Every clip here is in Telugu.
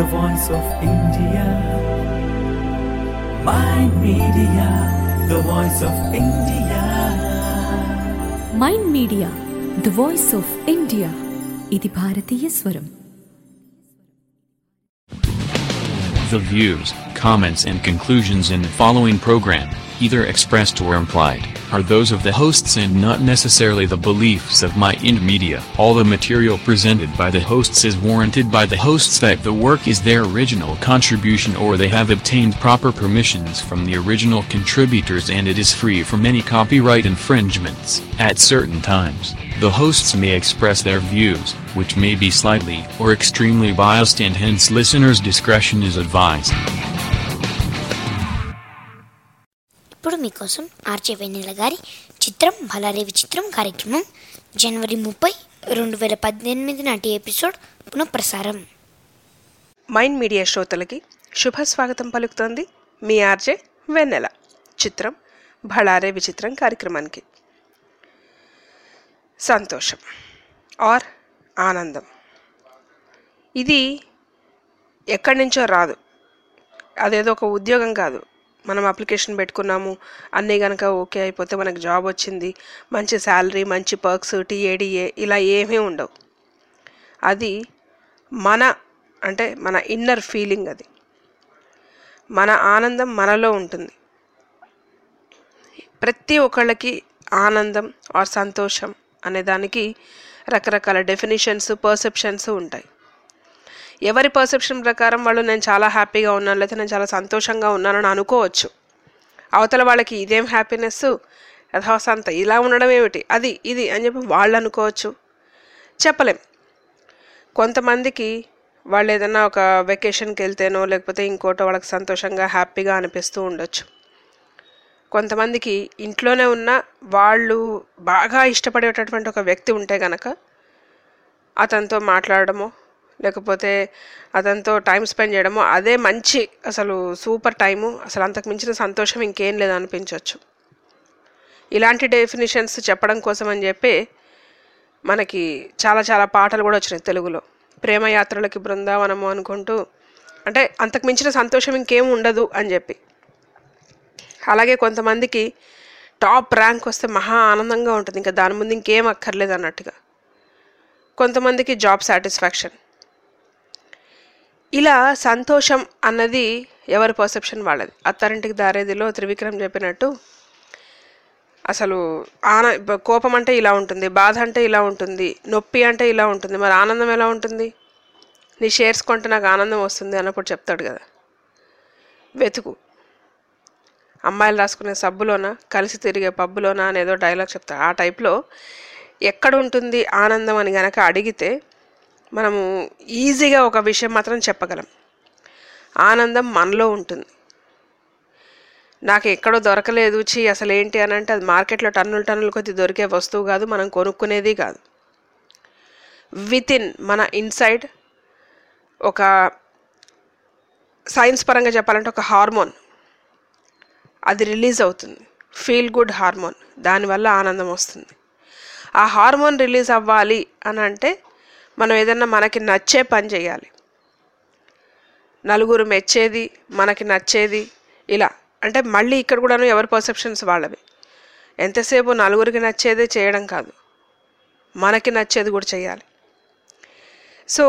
voice of India. Mind Media, the voice of India. Mind media the voice of India ఇది భారతీయ స్వరం The views, comments, and conclusions in the following program, either expressed or implied, are those of the hosts and not necessarily the beliefs of My Ind Media. All the material presented by the hosts is warranted by the hosts that the work is their original contribution or they have obtained proper permissions from the original contributors and it is free from any copyright infringements. At certain times, the hosts may express their views, which may be slightly or extremely biased and hence listeners' discretion is advised. ఇప్పుడు మీకోసం ఆర్జే వెన్నెల గారి చిత్రం భలారే విచిత్రం కార్యక్రమం జనవరి ముప్పై రెండు వేల పద్దెనిమిది నాటి ఎపిసోడ్ పునఃప్రసారం మైండ్ మీడియా శ్రోతలకి శుభ స్వాగతం పలుకుతోంది మీ ఆర్జే వెన్నెల చిత్రం భళారే విచిత్రం కార్యక్రమానికి సంతోషం ఆర్ ఆనందం ఇది ఎక్కడి నుంచో రాదు అదేదో ఒక ఉద్యోగం కాదు మనం అప్లికేషన్ పెట్టుకున్నాము అన్నీ కనుక ఓకే అయిపోతే మనకు జాబ్ వచ్చింది మంచి శాలరీ మంచి పర్క్స్ టీఏడిఏ ఇలా ఏమీ ఉండవు అది మన అంటే మన ఇన్నర్ ఫీలింగ్ అది మన ఆనందం మనలో ఉంటుంది ప్రతి ఒక్కళ్ళకి ఆనందం ఆర్ సంతోషం అనే దానికి రకరకాల డెఫినేషన్స్ పర్సెప్షన్స్ ఉంటాయి ఎవరి పర్సెప్షన్ ప్రకారం వాళ్ళు నేను చాలా హ్యాపీగా ఉన్నాను లేకపోతే నేను చాలా సంతోషంగా ఉన్నానని అనుకోవచ్చు అవతల వాళ్ళకి ఇదేం హ్యాపీనెస్ యథాసంత ఇలా ఉండడం ఏమిటి అది ఇది అని చెప్పి వాళ్ళు అనుకోవచ్చు చెప్పలేం కొంతమందికి వాళ్ళు ఏదైనా ఒక వెకేషన్కి వెళ్తేనో లేకపోతే ఇంకోటో వాళ్ళకి సంతోషంగా హ్యాపీగా అనిపిస్తూ ఉండొచ్చు కొంతమందికి ఇంట్లోనే ఉన్న వాళ్ళు బాగా ఇష్టపడేటటువంటి ఒక వ్యక్తి ఉంటే గనక అతనితో మాట్లాడడమో లేకపోతే అతనితో టైం స్పెండ్ చేయడమో అదే మంచి అసలు సూపర్ టైము అసలు అంతకు మించిన సంతోషం ఇంకేం లేదు అనిపించవచ్చు ఇలాంటి డెఫినేషన్స్ చెప్పడం కోసం అని చెప్పి మనకి చాలా చాలా పాటలు కూడా వచ్చినాయి తెలుగులో ప్రేమయాత్రలకి బృందావనము అనుకుంటూ అంటే అంతకు మించిన సంతోషం ఇంకేం ఉండదు అని చెప్పి అలాగే కొంతమందికి టాప్ ర్యాంక్ వస్తే మహా ఆనందంగా ఉంటుంది ఇంకా దాని ముందు ఇంకేం అక్కర్లేదు అన్నట్టుగా కొంతమందికి జాబ్ సాటిస్ఫాక్షన్ ఇలా సంతోషం అన్నది ఎవరి పర్సెప్షన్ వాళ్ళది అత్తారింటికి దారేదిలో త్రివిక్రమ్ చెప్పినట్టు అసలు ఆన బ- కోపం అంటే ఇలా ఉంటుంది బాధ అంటే ఇలా ఉంటుంది నొప్పి అంటే ఇలా ఉంటుంది మరి ఆనందం ఎలా ఉంటుంది నీ షేర్స్ కొంటే నాకు ఆనందం వస్తుంది అన్నప్పుడు చెప్తాడు కదా వెతుకు అమ్మాయిలు రాసుకునే సబ్బులోన కలిసి తిరిగే పబ్బులోన అనేదో డైలాగ్ చెప్తాడు ఆ టైప్లో ఎక్కడ ఉంటుంది ఆనందం అని గనక అడిగితే మనము ఈజీగా ఒక విషయం మాత్రం చెప్పగలం ఆనందం మనలో ఉంటుంది నాకు ఎక్కడో దొరకలేదు చీ అసలు ఏంటి అని అంటే అది మార్కెట్లో టన్నులు టన్నులు కొద్ది దొరికే వస్తువు కాదు మనం కొనుక్కునేది కాదు విత్ ఇన్ మన ఇన్సైడ్ ఒక సైన్స్ పరంగా చెప్పాలంటే ఒక హార్మోన్ అది రిలీజ్ అవుతుంది ఫీల్ గుడ్ హార్మోన్ దానివల్ల ఆనందం వస్తుంది ఆ హార్మోన్ రిలీజ్ అవ్వాలి అని అంటే మనం ఏదన్నా మనకి నచ్చే పని చేయాలి నలుగురు మెచ్చేది మనకి నచ్చేది ఇలా అంటే మళ్ళీ ఇక్కడ కూడాను ఎవరి పర్సెప్షన్స్ వాళ్ళవి ఎంతసేపు నలుగురికి నచ్చేదే చేయడం కాదు మనకి నచ్చేది కూడా చేయాలి సో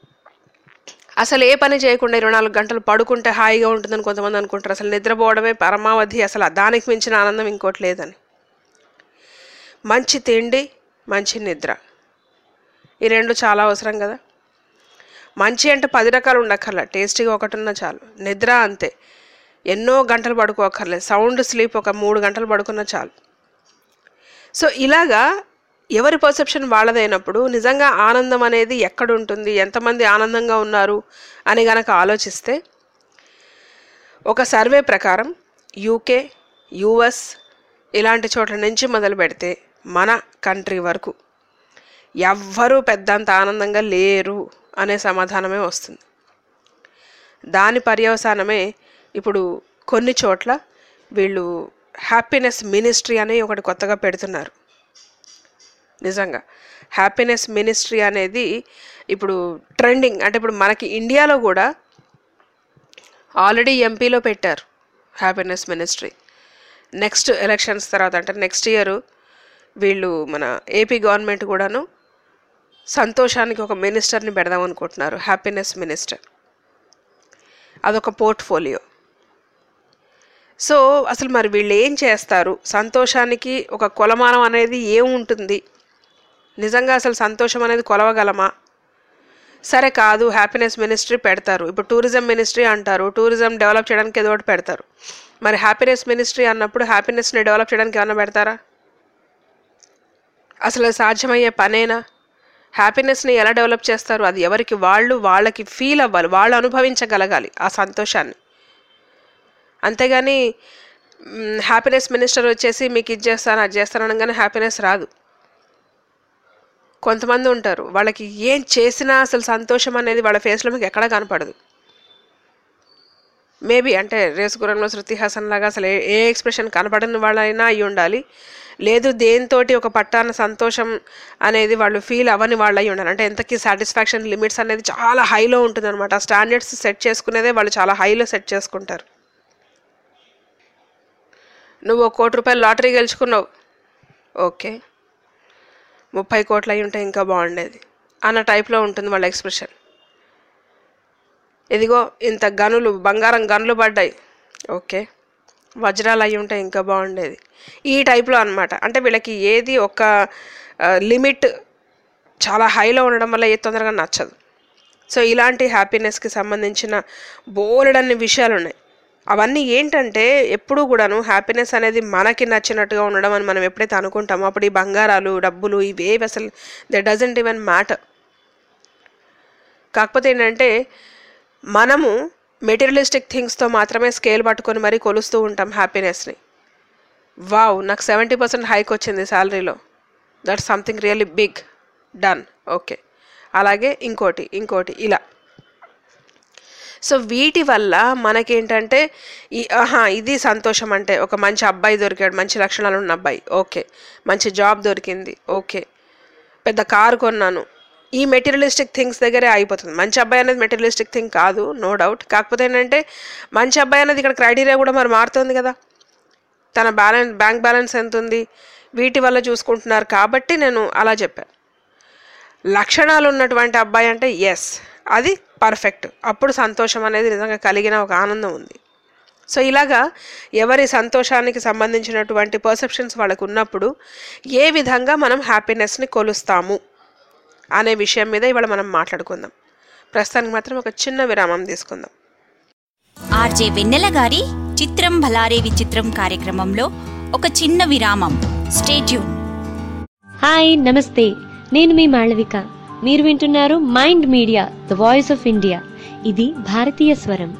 అసలు ఏ పని చేయకుండా ఇరవై నాలుగు గంటలు పడుకుంటే హాయిగా ఉంటుందని కొంతమంది అనుకుంటారు అసలు నిద్రపోవడమే పరమావధి అసలు దానికి మించిన ఆనందం ఇంకోటి లేదని మంచి తిండి మంచి నిద్ర ఈ రెండు చాలా అవసరం కదా మంచి అంటే పది రకాలు ఉండక్కర్లే టేస్టీగా ఒకటి ఉన్నా చాలు నిద్ర అంతే ఎన్నో గంటలు పడుకోక్కర్లేదు సౌండ్ స్లీప్ ఒక మూడు గంటలు పడుకున్నా చాలు సో ఇలాగా ఎవరి పర్సెప్షన్ వాళ్ళదైనప్పుడు నిజంగా ఆనందం అనేది ఎక్కడ ఉంటుంది ఎంతమంది ఆనందంగా ఉన్నారు అని గనక ఆలోచిస్తే ఒక సర్వే ప్రకారం యూకే యుఎస్ ఇలాంటి చోట్ల నుంచి మొదలు పెడితే మన కంట్రీ వరకు ఎవ్వరూ పెద్దంత ఆనందంగా లేరు అనే సమాధానమే వస్తుంది దాని పర్యవసానమే ఇప్పుడు కొన్ని చోట్ల వీళ్ళు హ్యాపీనెస్ మినిస్ట్రీ అని ఒకటి కొత్తగా పెడుతున్నారు నిజంగా హ్యాపీనెస్ మినిస్ట్రీ అనేది ఇప్పుడు ట్రెండింగ్ అంటే ఇప్పుడు మనకి ఇండియాలో కూడా ఆల్రెడీ ఎంపీలో పెట్టారు హ్యాపీనెస్ మినిస్ట్రీ నెక్స్ట్ ఎలక్షన్స్ తర్వాత అంటే నెక్స్ట్ ఇయర్ వీళ్ళు మన ఏపీ గవర్నమెంట్ కూడాను సంతోషానికి ఒక మినిస్టర్ని పెడదాం అనుకుంటున్నారు హ్యాపీనెస్ మినిస్టర్ అదొక పోర్ట్ఫోలియో సో అసలు మరి వీళ్ళు ఏం చేస్తారు సంతోషానికి ఒక కొలమానం అనేది ఏముంటుంది నిజంగా అసలు సంతోషం అనేది కొలవగలమా సరే కాదు హ్యాపీనెస్ మినిస్ట్రీ పెడతారు ఇప్పుడు టూరిజం మినిస్ట్రీ అంటారు టూరిజం డెవలప్ చేయడానికి ఏదో ఒకటి పెడతారు మరి హ్యాపీనెస్ మినిస్ట్రీ అన్నప్పుడు హ్యాపీనెస్ని డెవలప్ చేయడానికి ఏమన్నా పెడతారా అసలు అది సాధ్యమయ్యే పనేనా హ్యాపీనెస్ని ఎలా డెవలప్ చేస్తారు అది ఎవరికి వాళ్ళు వాళ్ళకి ఫీల్ అవ్వాలి వాళ్ళు అనుభవించగలగాలి ఆ సంతోషాన్ని అంతేగాని హ్యాపీనెస్ మినిస్టర్ వచ్చేసి మీకు ఇది చేస్తాను అది చేస్తాను అనగానే హ్యాపీనెస్ రాదు కొంతమంది ఉంటారు వాళ్ళకి ఏం చేసినా అసలు సంతోషం అనేది వాళ్ళ ఫేస్లో మీకు ఎక్కడా కనపడదు మేబీ అంటే రేసు గురంలో శృతి హాసన్ లాగా అసలు ఏ ఏ ఎక్స్ప్రెషన్ కనపడని వాళ్ళైనా అయి ఉండాలి లేదు దేనితోటి ఒక పట్టాన సంతోషం అనేది వాళ్ళు ఫీల్ అవ్వని వాళ్ళు అయి ఉండాలి అంటే ఎంతకీ సాటిస్ఫాక్షన్ లిమిట్స్ అనేది చాలా హైలో ఉంటుంది అనమాట ఆ స్టాండర్డ్స్ సెట్ చేసుకునేదే వాళ్ళు చాలా హైలో సెట్ చేసుకుంటారు నువ్వు ఒక కోటి రూపాయలు లాటరీ గెలుచుకున్నావు ఓకే ముప్పై కోట్లు అయి ఉంటే ఇంకా బాగుండేది అన్న టైప్లో ఉంటుంది వాళ్ళ ఎక్స్ప్రెషన్ ఇదిగో ఇంత గనులు బంగారం గనులు పడ్డాయి ఓకే వజ్రాలు అయి ఉంటే ఇంకా బాగుండేది ఈ టైప్లో అనమాట అంటే వీళ్ళకి ఏది ఒక లిమిట్ చాలా హైలో ఉండడం వల్ల ఏ తొందరగా నచ్చదు సో ఇలాంటి హ్యాపీనెస్కి సంబంధించిన బోలెడన్ని విషయాలు ఉన్నాయి అవన్నీ ఏంటంటే ఎప్పుడూ కూడాను హ్యాపీనెస్ అనేది మనకి నచ్చినట్టుగా ఉండడం అని మనం ఎప్పుడైతే అనుకుంటామో అప్పుడు ఈ బంగారాలు డబ్బులు ఇవేవి అసలు దే డజంట్ ఈవెన్ మ్యాటర్ కాకపోతే ఏంటంటే మనము మెటీరియలిస్టిక్ థింగ్స్తో మాత్రమే స్కేల్ పట్టుకొని మరీ కొలుస్తూ ఉంటాం హ్యాపీనెస్ని వావ్ నాకు సెవెంటీ పర్సెంట్ హైక్ వచ్చింది శాలరీలో that something really big done okay అలాగే ఇంకోటి ఇంకోటి ఇలా సో వీటి వల్ల మనకేంటంటే ఈ ఆహా ఇది సంతోషం అంటే ఒక మంచి అబ్బాయి దొరికాడు మంచి లక్షణాలు ఉన్న అబ్బాయి ఓకే మంచి జాబ్ దొరికింది ఓకే పెద్ద కారు కొన్నాను ఈ మెటీరియలిస్టిక్ థింగ్స్ దగ్గరే అయిపోతుంది మంచి అబ్బాయి అనేది మెటీరియలిస్టిక్ థింగ్ కాదు నో డౌట్ కాకపోతే ఏంటంటే మంచి అబ్బాయి అనేది ఇక్కడ క్రైటీరియా కూడా మరి మారుతుంది కదా తన బ్యాలెన్స్ బ్యాంక్ బ్యాలెన్స్ ఎంత ఉంది వీటి వల్ల చూసుకుంటున్నారు కాబట్టి నేను అలా చెప్పాను లక్షణాలు ఉన్నటువంటి అబ్బాయి అంటే ఎస్ అది పర్ఫెక్ట్ అప్పుడు సంతోషం అనేది నిజంగా కలిగిన ఒక ఆనందం ఉంది సో ఇలాగా ఎవరి సంతోషానికి సంబంధించినటువంటి పర్సెప్షన్స్ వాళ్ళకు ఉన్నప్పుడు ఏ విధంగా మనం హ్యాపీనెస్ని కొలుస్తాము అనే విషయం మీద ఇవాళ మనం మాట్లాడుకుందాం ప్రస్తుతానికి మాత్రం ఒక చిన్న విరామం తీసుకుందాం ఆర్జే వెన్నెల గారి చిత్రం భలారే విచిత్రం కార్యక్రమంలో ఒక చిన్న విరామం స్టేట్యూన్ హాయ్ నమస్తే నేను మీ మాళవిక మీరు వింటున్నారు mind media the voice of India ఇది భారతీయ స్వరం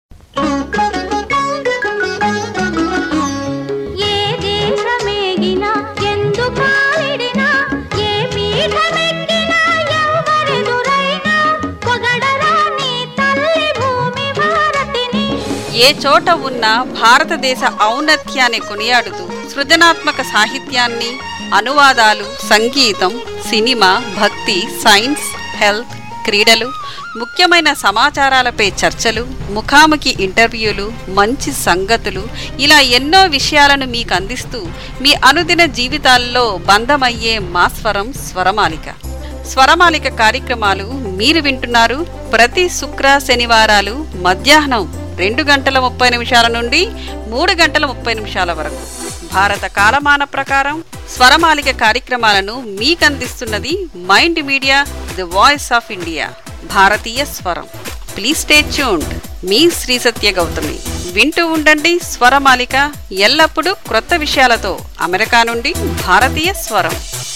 ఏ దేశమేగినా ఎందు కాలిడినా ఏ పీఠమెక్కినా ఎవరెదురైనా పొగడరా నీ తల్లి భూమి భారతిని ఏ చోట ఉన్నా భారతదేశ ఔన్నత్యాన్ని కొనియాడుతూ సృజనాత్మక సాహిత్యాన్ని అనువాదాలు సంగీతం సినిమా భక్తి సైన్స్ హెల్త్ క్రీడలు ముఖ్యమైన సమాచారాలపై చర్చలు ముఖాముఖి ఇంటర్వ్యూలు మంచి సంగతులు ఇలా ఎన్నో విషయాలను మీకు అందిస్తూ మీ అనుదిన జీవితాల్లో బంధమయ్యే మా స్వరం స్వరమాలిక స్వరమాలిక కార్యక్రమాలు మీరు వింటున్నారు ప్రతి శుక్ర శనివారాలు మధ్యాహ్నం రెండు గంటల ముప్పై నిమిషాల నుండి మూడు గంటల ముప్పై నిమిషాల వరకు భారత కాలమాన ప్రకారం స్వరమాలిక కార్యక్రమాలను మీకు అందిస్తున్నది mind media the voice of India భారతీయ స్వరం ప్లీజ్ స్టే ట్యూన్డ్ మీ శ్రీ సత్య గౌతమి వింటూ ఉండండి స్వరమాలిక ఎల్లప్పుడూ క్రొత్త విషయాలతో అమెరికా నుండి భారతీయ స్వరం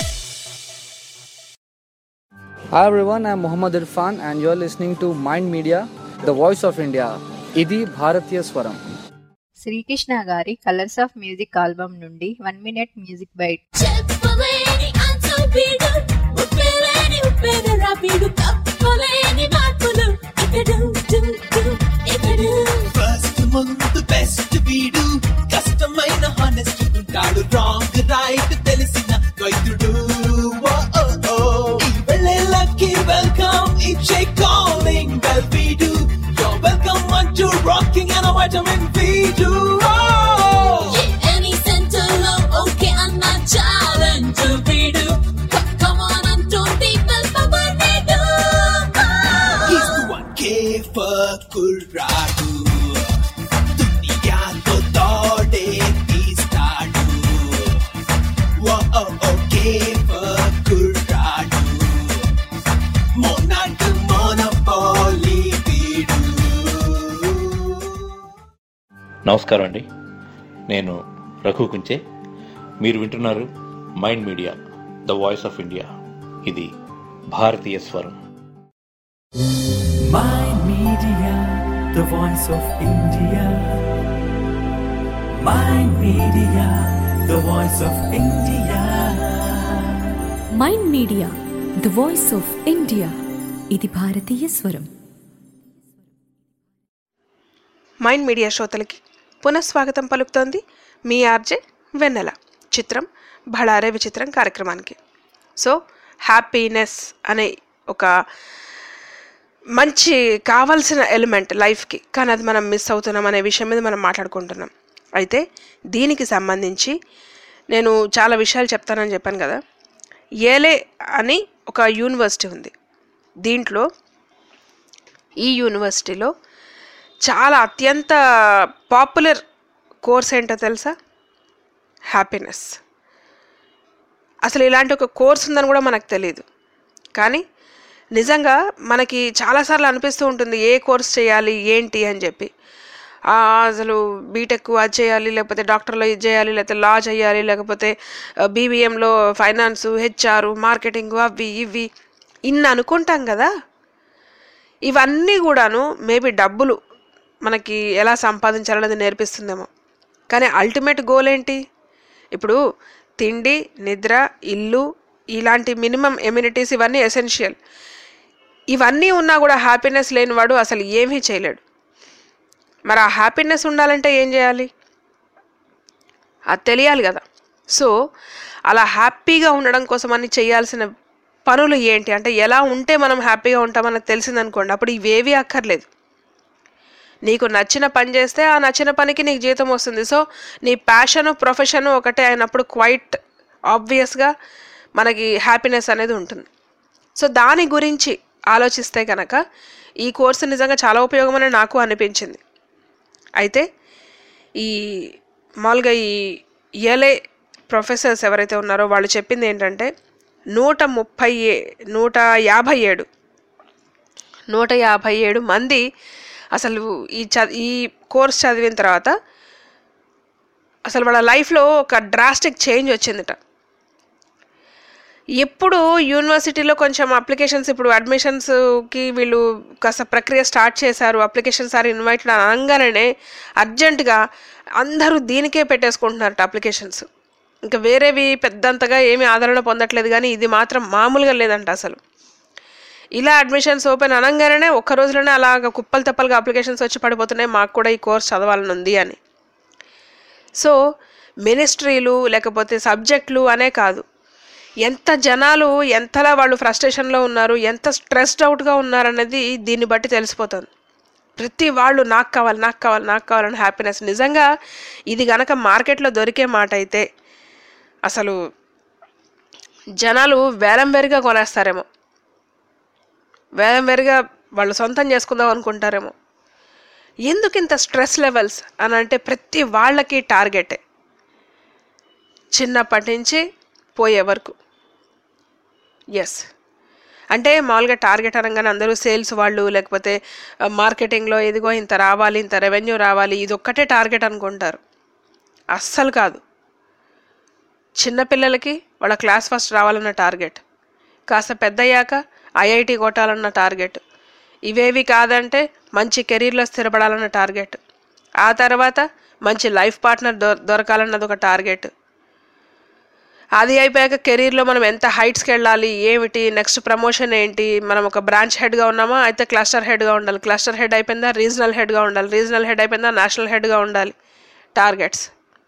Hi everyone, I'm Muhammad Irfan and you're listening to Mind Media, the voice of India. ఇది భారతీయ స్వరం శ్రీకృష్ణ గారి కలర్స్ ఆఫ్ మ్యూజిక్ ఆల్బమ్ నుండి వన్ మినిట్ మ్యూజిక్ బైట్ చెప్పలేని అంతుబీడు ఉప్పెలేని ఉప్పెదరా బీడు కప్పలేని మార్పులు ఇకడు డు డు ఇకడు ఫస్ట్ ముందు బెస్ట్ వీడు కష్టమైన హానెస్ట్ ఉంటాడు రాంగ్ రైట్ తెలిసిన వైద్యుడు ఓ, ఓ, ఓ. ఈ వెళ్ళేళ్ళకి వెల్కమ్ ఇచ్చే కాలింగ్ బెల్ వీడు You're welcome to rock working and a vitamin B2. Any center low, okay, I'm not challenge to be do. C- Come on, I'm don't people power do. He's the one K for కుర్రాడు దునియాతో తోడే తీస్తాడు ఓ ఓ ఓ కే ఫర్ కుర్రాడు మొనాట్ మోనపోలీ వీడు నమస్కారం అండి నేను రఘు కుంచే మీరు వింటున్నారు mind media the voice of India ఇది భారతీయ స్వరం Mind Media, the voice of India. Mind Media, the voice of India. Mind media the voice of India ఇది భారతీయ స్వరం మైండ్ మీడియా శ్రోతలకి పునఃస్వాగతం పలుకుతోంది మీ ఆర్జే వెన్నెల చిత్రం భళారే విచిత్రం కార్యక్రమానికి సో హ్యాపీనెస్ అనే ఒక మంచి కావాల్సిన ఎలిమెంట్ లైఫ్కి కానీ అది మనం మిస్ అవుతున్నాం అనే విషయం మీద మనం మాట్లాడుకుంటున్నాం అయితే దీనికి సంబంధించి నేను చాలా విషయాలు చెప్తానని చెప్పాను కదా ఏలే అని ఒక యూనివర్సిటీ ఉంది దీంట్లో ఈ యూనివర్సిటీలో చాలా అత్యంత పాపులర్ కోర్స్ ఏంటో తెలుసా హ్యాపీనెస్ అసలు ఇలాంటి ఒక కోర్స్ ఉందని కూడా మనకు తెలియదు కానీ నిజంగా మనకి చాలాసార్లు అనిపిస్తూ ఉంటుంది ఏ కోర్స్ చేయాలి ఏంటి అని చెప్పి ఆ, అసలు బీటెక్ అది చేయాలి లేకపోతే డాక్టర్లో ఇది చేయాలి లేకపోతే లా చేయాలి లేకపోతే బీబీఎంలో ఫైనాన్స్ హెచ్ఆర్ మార్కెటింగ్ అవి ఇవి ఇన్ని అనుకుంటాం కదా ఇవన్నీ కూడాను మేబీ డబ్బులు మనకి ఎలా సంపాదించాలనేది నేర్పిస్తుందేమో కానీ అల్టిమేట్ గోల్ ఏంటి ఇప్పుడు తిండి నిద్ర ఇల్లు ఇలాంటి మినిమం ఎమ్యూనిటీస్ ఇవన్నీ ఎసెన్షియల్ ఇవన్నీ ఉన్నా కూడా హ్యాపీనెస్ లేనివాడు అసలు ఏమీ చేయలేడు మరి ఆ హ్యాపీనెస్ ఉండాలంటే ఏం చేయాలి అది తెలియాలి కదా సో అలా హ్యాపీగా ఉండడం కోసం అని చేయాల్సిన పనులు ఏంటి అంటే ఎలా ఉంటే మనం హ్యాపీగా ఉంటామన్నది తెలిసిందనుకోండి అప్పుడు ఇవేవి అక్కర్లేదు నీకు నచ్చిన పని చేస్తే ఆ నచ్చిన పనికి నీకు జీతం వస్తుంది సో నీ ప్యాషన్ ప్రొఫెషన్ ఒకటే అయినప్పుడు క్వైట్ ఆబ్వియస్గా మనకి హ్యాపీనెస్ అనేది ఉంటుంది సో దాని గురించి ఆలోచిస్తే కనుక ఈ కోర్సు నిజంగా చాలా ఉపయోగమని నాకు అనిపించింది అయితే ఈ మామూలుగా ఈ ఎలే ప్రొఫెసర్స్ ఎవరైతే ఉన్నారో వాళ్ళు చెప్పింది ఏంటంటే నూట ముప్పై ఏ నూట యాభై ఏడు నూట యాభై ఏడు మంది అసలు ఈ చ ఈ కోర్స్ చదివిన తర్వాత అసలు వాళ్ళ లైఫ్లో ఒక డ్రాస్టిక్ చేంజ్ వచ్చిందిట ఎప్పుడు యూనివర్సిటీలో కొంచెం అప్లికేషన్స్ ఇప్పుడు అడ్మిషన్స్కి వీళ్ళు కాస్త ప్రక్రియ స్టార్ట్ చేశారు అప్లికేషన్స్ ఆర్ ఇన్వైటెడ్ అనగానే అర్జెంటుగా అందరూ దీనికే పెట్టేసుకుంటున్నారట అప్లికేషన్స్ ఇంకా వేరేవి పెద్దంతగా ఏమీ ఆదరణ పొందట్లేదు కానీ ఇది మాత్రం మామూలుగా లేదంట అసలు ఇలా అడ్మిషన్స్ ఓపెన్ అనగానే ఒక్క రోజులోనే అలాగ కుప్పలు తప్పలుగా అప్లికేషన్స్ వచ్చి పడిపోతున్నాయి మాకు కూడా ఈ కోర్స్ చదవాలని ఉంది అని సో మినిస్ట్రీలు లేకపోతే సబ్జెక్టులు అనే కాదు ఎంత జనాలు ఎంతలా వాళ్ళు ఫ్రస్ట్రేషన్లో ఉన్నారు ఎంత స్ట్రెస్డ్ అవుట్గా ఉన్నారనేది దీన్ని బట్టి తెలిసిపోతుంది ప్రతి వాళ్ళు నాకు కావాలి నాకు కావాలి నాకు కావాలని హ్యాపీనెస్ నిజంగా ఇది గనక మార్కెట్లో దొరికే మాట అయితే అసలు జనాలు వేలం వేరుగా కొనేస్తారేమో వేలం వేరుగా వాళ్ళు సొంతం చేసుకుందాం అనుకుంటారేమో ఎందుకు ఇంత స్ట్రెస్ లెవెల్స్ అని అంటే ప్రతి వాళ్ళకి టార్గెటే చిన్నప్పటి నుంచి పోయే వరకు ఎస్ అంటే మామూలుగా టార్గెట్ అనగానే అందరూ సేల్స్ వాళ్ళు లేకపోతే మార్కెటింగ్లో ఇదిగో ఇంత రావాలి ఇంత రెవెన్యూ రావాలి ఇది ఒక్కటే టార్గెట్ అనుకుంటారు అస్సలు కాదు చిన్నపిల్లలకి వాళ్ళ క్లాస్ ఫస్ట్ రావాలన్న టార్గెట్ కాస్త పెద్దయ్యాక ఐఐటి కొట్టాలన్న టార్గెట్ ఇవేవి కాదంటే మంచి కెరీర్లో స్థిరపడాలన్న టార్గెట్ ఆ తర్వాత మంచి లైఫ్ పార్ట్నర్ దొ దొరకాలన్నది ఒక టార్గెట్ అది అయిపోయాక కెరీర్లో మనం ఎంత హైట్స్కి వెళ్ళాలి ఏమిటి నెక్స్ట్ ప్రమోషన్ ఏంటి మనం ఒక బ్రాంచ్ హెడ్గా ఉన్నామా అయితే క్లస్టర్ హెడ్గా ఉండాలి క్లస్టర్ హెడ్ అయిపోయిందా రీజనల్ హెడ్గా ఉండాలి రీజనల్ హెడ్ అయిపోయిందా నేషనల్ హెడ్గా ఉండాలి targets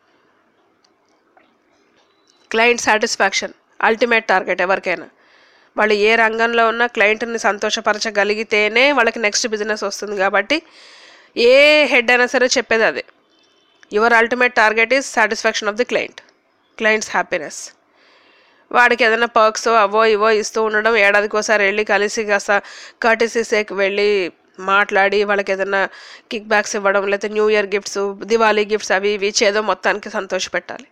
client satisfaction ultimate target ఎవరికైనా వాళ్ళు ఏ రంగంలో ఉన్నా క్లయింట్ని సంతోషపరచగలిగితేనే వాళ్ళకి నెక్స్ట్ బిజినెస్ వస్తుంది కాబట్టి ఏ హెడ్ అయినా సరే చెప్పేది అదే your ultimate target is satisfaction of the client clients happiness వాడికి ఏదైనా పర్క్స్ అవో ఇవో ఇస్తూ ఉండడం ఏడాదికి ఒకసారి వెళ్ళి కలిసి కాస్త కర్టీసీ సేక్ వెళ్ళి మాట్లాడి వాళ్ళకి ఏదైనా కిక్ బ్యాక్స్ ఇవ్వడం లేకపోతే new year gifts Diwali gifts అవి ఇవి చేదో మొత్తానికి సంతోషపెట్టాలి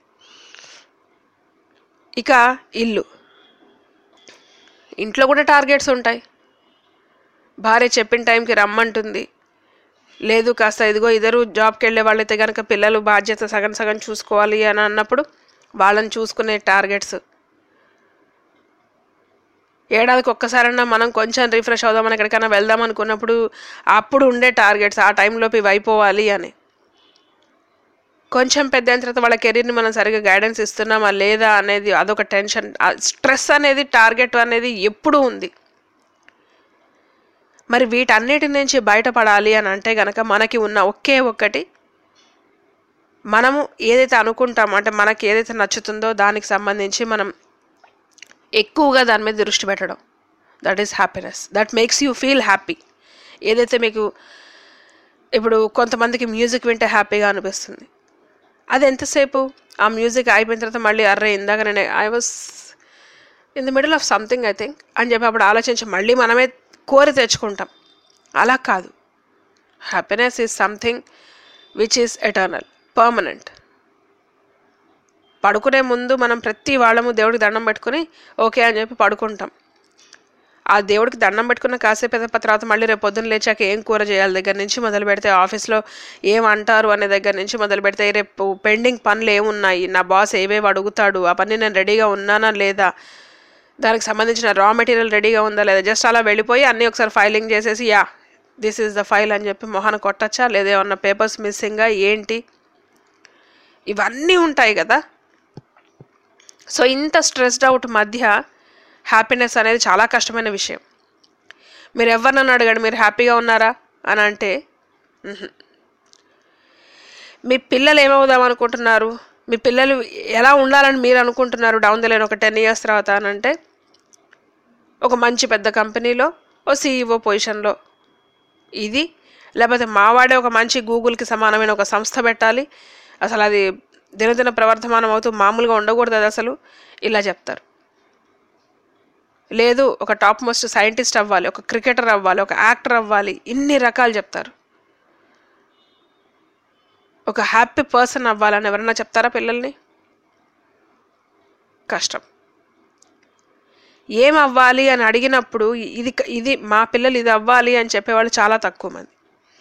ఇక ఇల్లు ఇంట్లో కూడా టార్గెట్స్ ఉంటాయి భార్య చెప్పిన టైంకి రమ్మంటుంది లేదు కాస్త ఇదిగో ఇద్దరు జాబ్కి వెళ్ళే వాళ్ళైతే కనుక పిల్లలు బాధ్యత సగం సగం చూసుకోవాలి అని అన్నప్పుడు వాళ్ళని చూసుకునే టార్గెట్స్ ఏడాదికి ఒక్కసారన్నా మనం కొంచెం రిఫ్రెష్ అవుదామని ఎక్కడికైనా వెళ్దాం అనుకున్నప్పుడు అప్పుడు ఉండే టార్గెట్స్ ఆ టైంలోపు ఇవి అయిపోవాలి అని కొంచెం పెద్ద అయిన తర్వాత వాళ్ళ కెరీర్ని మనం సరిగ్గా గైడెన్స్ ఇస్తున్నామా లేదా అనేది అదొక టెన్షన్ స్ట్రెస్ అనేది టార్గెట్ అనేది ఎప్పుడూ ఉంది మరి వీటన్నిటి నుంచి బయటపడాలి అని అంటే గనక మనకి ఉన్న ఒకే ఒక్కటి మనము ఏదైతే అనుకుంటామో అంటే మనకి ఏదైతే నచ్చుతుందో దానికి సంబంధించి మనం ఎక్కువగా దాని మీద దృష్టి పెట్టడం that is happiness that makes you feel happy ఏదైతే మీకు ఇప్పుడు కొంతమందికి మ్యూజిక్ వింటే హ్యాపీగా అనిపిస్తుంది అది ఎంతసేపు ఆ మ్యూజిక్ అయిపోయిన తర్వాత మళ్ళీ అర్రే ఇందాక నేను I was in the middle of something I think అని చెప్పి అప్పుడు ఆలోచించి మళ్ళీ మనమే కోరి తెచ్చుకుంటాం అలా కాదు happiness is something which is eternal permanent పడుకునే ముందు మనం ప్రతి వాళ్ళము దేవుడికి దండం పెట్టుకుని ఓకే అని చెప్పి పడుకుంటాం ఆ దేవుడికి దండం పెట్టుకున్న కాసేపు ఎదప తర్వాత మళ్ళీ రేపు పొద్దున్న లేచాక ఏం కూర చేయాలి దగ్గర నుంచి మొదలు పెడితే ఆఫీస్లో ఏం అంటారు అనే దగ్గర నుంచి మొదలు పెడితే రేపు పెండింగ్ పనులు ఏమున్నాయి నా బాస్ ఏవేవి అడుగుతాడు ఆ పని నేను రెడీగా ఉన్నానా లేదా దానికి సంబంధించిన రా మెటీరియల్ రెడీగా ఉందా లేదా జస్ట్ అలా వెళ్ళిపోయి అన్నీ ఒకసారి ఫైలింగ్ చేసేసి yeah this is the file అని చెప్పి మొహన కొట్టచ్చా లేదా ఏమన్నా పేపర్స్ మిస్సింగా ఏంటి ఇవన్నీ ఉంటాయి కదా సో ఇంత స్ట్రెస్డ్ అవుట్ మధ్య హ్యాపీనెస్ అనేది చాలా కష్టమైన విషయం మీరు ఎవరినన్నా అడగండి మీరు హ్యాపీగా ఉన్నారా అని అంటే మ్హూ. మీ పిల్లలు ఏమవుదాం అనుకుంటున్నారు మీ పిల్లలు ఎలా ఉండాలని మీరు అనుకుంటున్నారు డౌన్ ద లైన్ ఒక టెన్ ఇయర్స్ తర్వాత అని అంటే ఒక మంచి పెద్ద కంపెనీలో ఓ సీఈఓ పొజిషన్లో ఇది లేకపోతే మావాడే ఒక మంచి గూగుల్కి సమానమైన ఒక సంస్థ పెట్టాలి అసలు అది దినదిన ప్రవర్ధమానం అవుతూ మామూలుగా ఉండకూడదు అది అసలు ఇలా చెప్తారు లేదు ఒక టాప్ మోస్ట్ సైంటిస్ట్ అవ్వాలి ఒక క్రికెటర్ అవ్వాలి ఒక యాక్టర్ అవ్వాలి ఇన్ని రకాలు చెప్తారు ఒక హ్యాపీ పర్సన్ అవ్వాలని ఎవరన్నా చెప్తారా పిల్లల్ని కష్టం ఏం అవ్వాలి అని అడిగినప్పుడు ఇది ఇది మా పిల్లలు ఇది అవ్వాలి అని చెప్పేవాళ్ళు చాలా తక్కువ మంది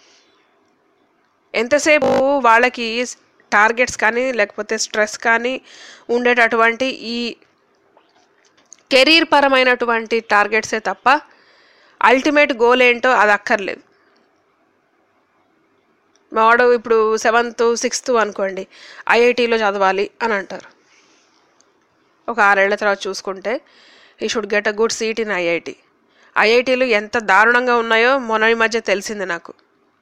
ఎంతసేపు వాళ్ళకి టార్గెట్స్ కానీ లేకపోతే స్ట్రెస్ కానీ ఉండేటటువంటి ఈ కెరీర్ పరమైనటువంటి టార్గెట్సే తప్ప అల్టిమేట్ గోల్ ఏంటో అది అక్కర్లేదు మావాడు ఇప్పుడు సెవెంత్ సిక్స్త్ అనుకోండి ఐఐటీలో చదవాలి అని అంటారు ఒక ఆరేళ్ల తర్వాత చూసుకుంటే ఈ should get a good seat in IIT ఐఐటీలు ఎంత దారుణంగా ఉన్నాయో మొన్న ఈ మధ్య తెలిసింది నాకు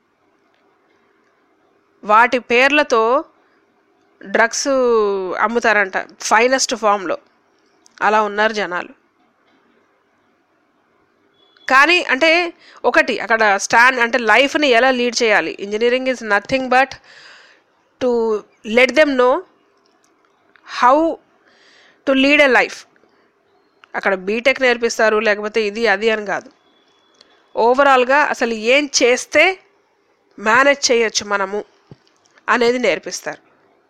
వాటి పేర్లతో డ్రగ్స్ అమ్ముతారంట ఫైనెస్ట్ ఫామ్లో అలా ఉన్నారు జనాలు కానీ అంటే ఒకటి అక్కడ స్టాండ్ అంటే లైఫ్ని ఎలా లీడ్ చేయాలి engineering is nothing but to let them know how to lead a life అక్కడ బీటెక్ నేర్పిస్తారు లేకపోతే ఇది అది అని కాదు ఓవరాల్గా అసలు ఏం చేస్తే మేనేజ్ చేయొచ్చు మనము అనేది నేర్పిస్తారు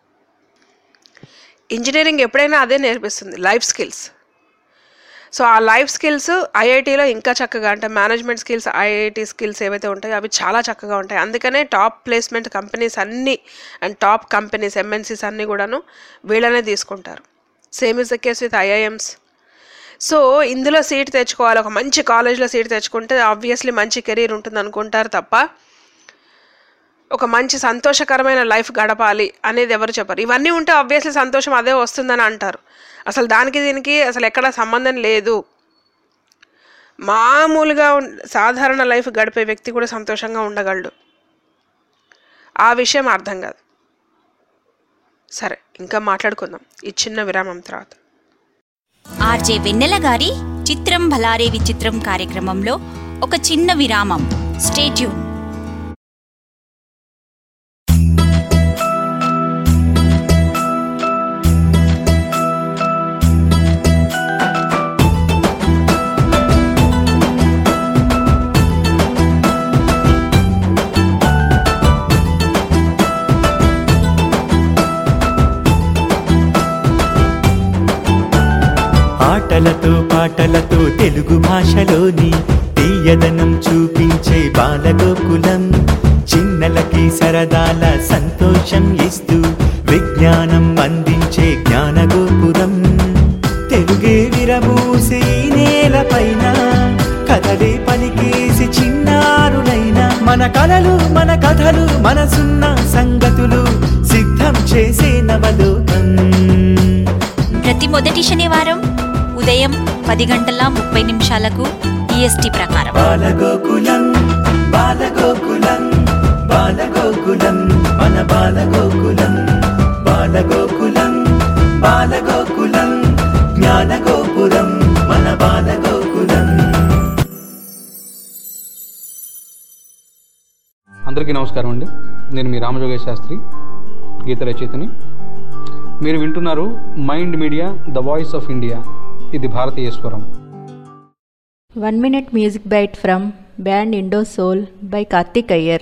ఇంజనీరింగ్ ఎప్పుడైనా అదే నేర్పిస్తుంది లైఫ్ స్కిల్స్ సో ఆ లైఫ్ స్కిల్స్ ఐఐటీలో ఇంకా చక్కగా అంటే మేనేజ్మెంట్ స్కిల్స్ ఐఐటి స్కిల్స్ ఏవైతే ఉంటాయో అవి చాలా చక్కగా ఉంటాయి అందుకనే టాప్ ప్లేస్మెంట్ కంపెనీస్ అన్నీ అండ్ టాప్ కంపెనీస్ ఎంఎన్సీస్ అన్నీ కూడాను వీళ్ళనే తీసుకుంటారు same is the case with IIMs so ఇందులో సీట్ తెచ్చుకోవాలి ఒక మంచి కాలేజ్లో సీట్ తెచ్చుకుంటే ఆబ్వియస్లీ మంచి కెరీర్ ఉంటుంది అనుకుంటారు తప్ప ఒక మంచి సంతోషకరమైన లైఫ్ గడపాలి అనేది ఎవరు చెప్పరు ఇవన్నీ ఉంటే ఆబ్వియస్లీ సంతోషం అదే వస్తుందని అంటారు అసలు దానికి దీనికి అసలు ఎక్కడ సంబంధం లేదు మామూలుగా ఉన్- సాధారణ లైఫ్ గడిపే వ్యక్తి కూడా సంతోషంగా ఉండగలడు ఆ విషయం అర్థం కాదు సరే ఇంకా మాట్లాడుకుందాం ఈ చిన్న విరామం తర్వాత ఆర్జే వెన్నెల గారి చిత్రం భలారే విచిత్రం కార్యక్రమంలో ఒక చిన్న విరామం స్టేట్యూన్ ఆటలతో పాటలతో తెలుగు భాషలోని తీయదనం చూపించే బాలగోకులం చిన్నలకి సరదాల సంతోషం ఇస్తూ విజ్ఞానం అందించే జ్ఞానగోపురం తెలుగే విరబూసే ఈ నేలపైన కథలే పలికేసి చిన్నారులైన మన కలలు మన కథలు మనసున్న సంగతులు సిద్ధం చేసే నవలోకం ప్రతి మొదటి శనివారం ఉదయం పది గంటల ముప్పై నిమిషాలకు ఈఎస్టీ ప్రకారం బాలగోకులం బాలగోకులం బాలగోకులం మన బాలగోకులం బాలగోకులం బాలగోకులం జ్ఞానగోపురం మన బాలగోకులం అందరికీ నమస్కారం అండి నేను మీ రామజోగేష్ శాస్త్రి గీత రచయితని మీరు వింటున్నారు mind media the voice of India ఇది భారతీయ స్వరం One minute music bite from band Indo Soul by Karthik Iyer.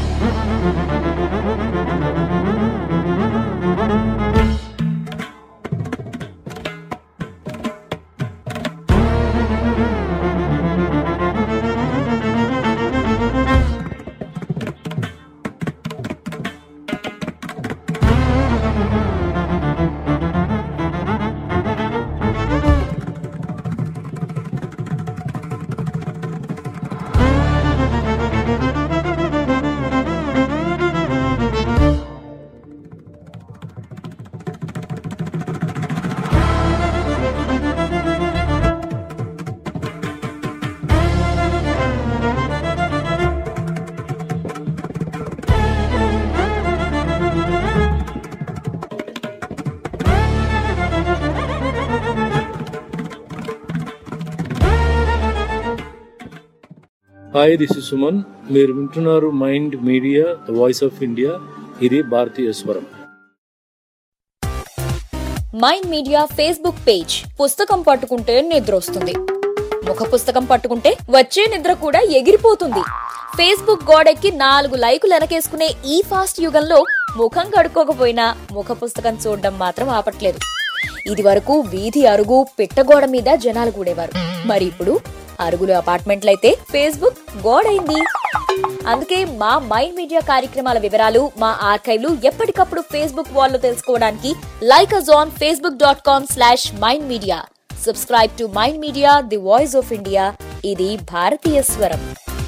Hi this is Suman మీరు వింటున్నారు mind media the voice of India ఇది భారతీయ స్వరం మైండ్ మీడియా ఫేస్బుక్ పేజ్ పుస్తకం పట్టుకుంటే నిద్ర వస్తుంది ముఖ పుస్తకం పట్టుకుంటే వచ్చే నిద్ర కూడా ఎగిరిపోతుంది ఫేస్బుక్ గోడెక్కి నాలుగు లైకులు వెనకేసుకునే ఈ ఫాస్ట్ యుగంలో ముఖం కడుక్కోకపోయినా ముఖ పుస్తకం చూడడం మాత్రం ఆపట్లేదు ఇది వరకు వీధి అరుగు పిట్టగోడ మీద జనాలు కూడేవారు మరి ఇప్పుడు అరుగులు అపార్ట్మెంట్లయితే ఫేస్బుక్ గోడైంది అందుకే మా మైండ్ మీడియా కార్యక్రమాల వివరాలు మా ఆర్కైవ్లు ఎప్పటికప్పుడు ఫేస్బుక్ వాల్లో తెలుసుకోవడానికి like us on Facebook dot com slash Mind Media subscribe to mind media the voice of India ఇది భారతీయ స్వరం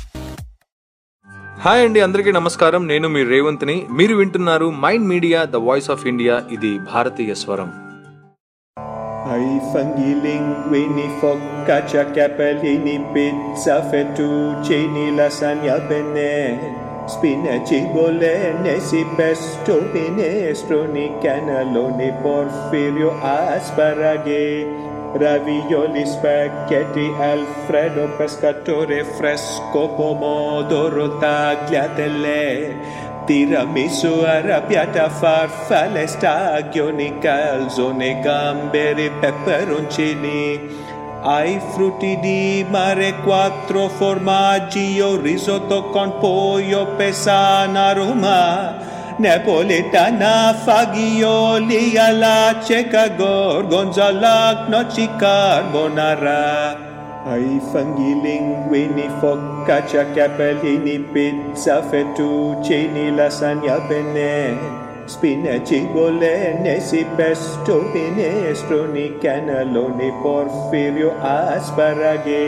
హాయ్ అండి అందరికీ నమస్కారం నేను మీ రేవంత్ని మీరు వింటున్నారు mind media the voice of India ఇది భారతీయ స్వరం Ai funghi linguini focaccia capellini pizza fettuccini lasagna penne spinaci bolognesi pesto minestroni cannelloni porfirio asparaghi ravioli spaghetti alfredo pescatore fresco pomodoro tagliatelle Tiramisu arrabbiata farfalle stagioni calzone gamberi peperoncini ai frutti di mare quattro formaggi o risotto con pollo pesana Roma Napoletana fagioli alla cieca gorgonzola gnocchi carbonara ai funghi linguini focaccia capellini pizza fettuccini lasagna penne spinaci bolognesi pesto minestroni cannelloni porfirio asparaghi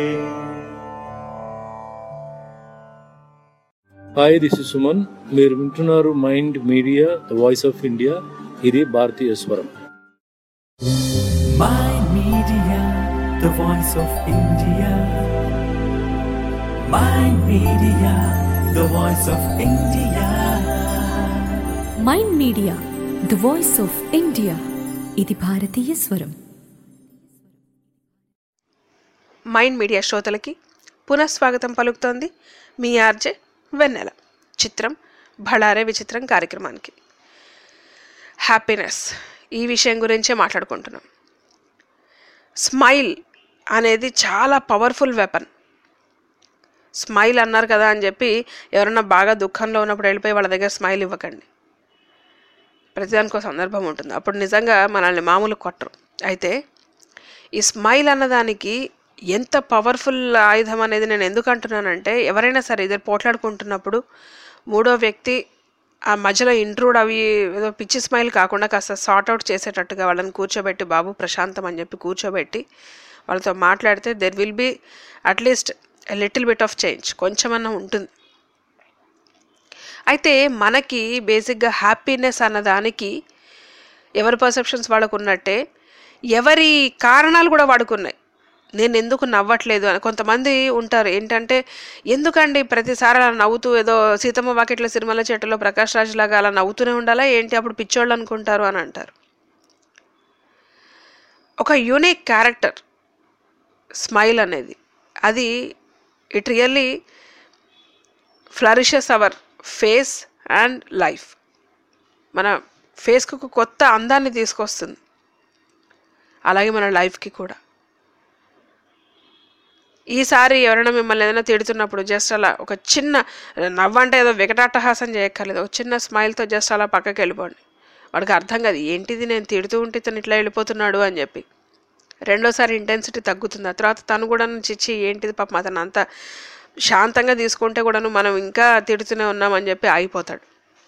hi this is Suman మీరు వింటున్నారు mind media the voice of India ఇది భారతీయ స్వరం Mind Media, the voice of India. Mind Media, the voice of India. Mind media the voice of India ఇది భారతీయ స్వరం మైండ్ మీడియా శ్రోతలకి పునఃస్వాగతం పలుకుతోంది మీ ఆర్జే వెన్నెల చిత్రం భళారే విచిత్రం కార్యక్రమానికి హ్యాపీనెస్ ఈ విషయం గురించే మాట్లాడుకుంటున్నాం స్మైల్ అనేది చాలా పవర్ఫుల్ వెపన్ స్మైల్ అన్నారు కదా అని చెప్పి ఎవరన్నా బాగా దుఃఖంలో ఉన్నప్పుడు వెళ్ళిపోయి వాళ్ళ దగ్గర స్మైల్ ఇవ్వకండి ప్రతిదానికి ఒక సందర్భం ఉంటుంది అప్పుడు నిజంగా మనల్ని మామూలు కొట్టరు అయితే ఈ స్మైల్ అన్నదానికి ఎంత పవర్ఫుల్ ఆయుధం అనేది నేను ఎందుకు అంటున్నానంటే ఎవరైనా సరే ఇద్దరు పోట్లాడుకుంటున్నప్పుడు మూడో వ్యక్తి ఆ మధ్యలో ఇంట్రూడ్ అవి ఏదో పిచ్చి స్మైల్ కాకుండా కాస్త సార్ట్ అవుట్ చేసేటట్టుగా వాళ్ళని కూర్చోబెట్టి బాబు ప్రశాంతం అని చెప్పి కూర్చోబెట్టి వాళ్ళతో మాట్లాడితే there will be at least little bit of change కొంచెమన్నా ఉంటుంది అయితే మనకి బేసిక్గా హ్యాపీనెస్ అన్నదానికి ఎవరి పర్సెప్షన్స్ వాళ్ళకు ఉన్నట్టే ఎవరి కారణాలు కూడా వాడుకున్నాయి నేను ఎందుకు నవ్వట్లేదు అని కొంతమంది ఉంటారు ఏంటంటే ఎందుకండి ప్రతిసారి అలా నవ్వుతూ ఏదో సీతమ్మ వాకిట్ల సిరిమల్ల చెట్టులో ప్రకాష్ రాజ్ లాగా అలా నవ్వుతూనే ఉండాలా ఏంటి అప్పుడు పిచ్చోళ్ళు అనుకుంటారు అని అంటారు ఒక యూనిక్ క్యారెక్టర్ స్మైల్ అనేది అది it really flourishes our face and life మన ఫేస్కి ఒక కొత్త అందాన్ని తీసుకొస్తుంది అలాగే మన లైఫ్కి కూడా ఈసారి ఎవరైనా మిమ్మల్ని ఏదైనా తిడుతున్నప్పుడు జస్ట్ అలా ఒక చిన్న నవ్వంటే ఏదో వికటాట్టహాసం చేయక్కర్లేదు ఒక చిన్న స్మైల్తో జస్ట్ అలా పక్కకి వెళ్ళిపోండి వాడికి అర్థం కాదు ఏంటిది నేను తిడుతూ ఉంటే ఇతను ఇట్లా వెళ్ళిపోతున్నాడు అని చెప్పి రెండోసారి ఇంటెన్సిటీ తగ్గుతుంది ఆ తర్వాత తను కూడా చిచ్చి ఏంటిది పాపం అతను అంత శాంతంగా తీసుకుంటే కూడాను మనం ఇంకా తిడుతూనే ఉన్నామని చెప్పి ఆగిపోతాడు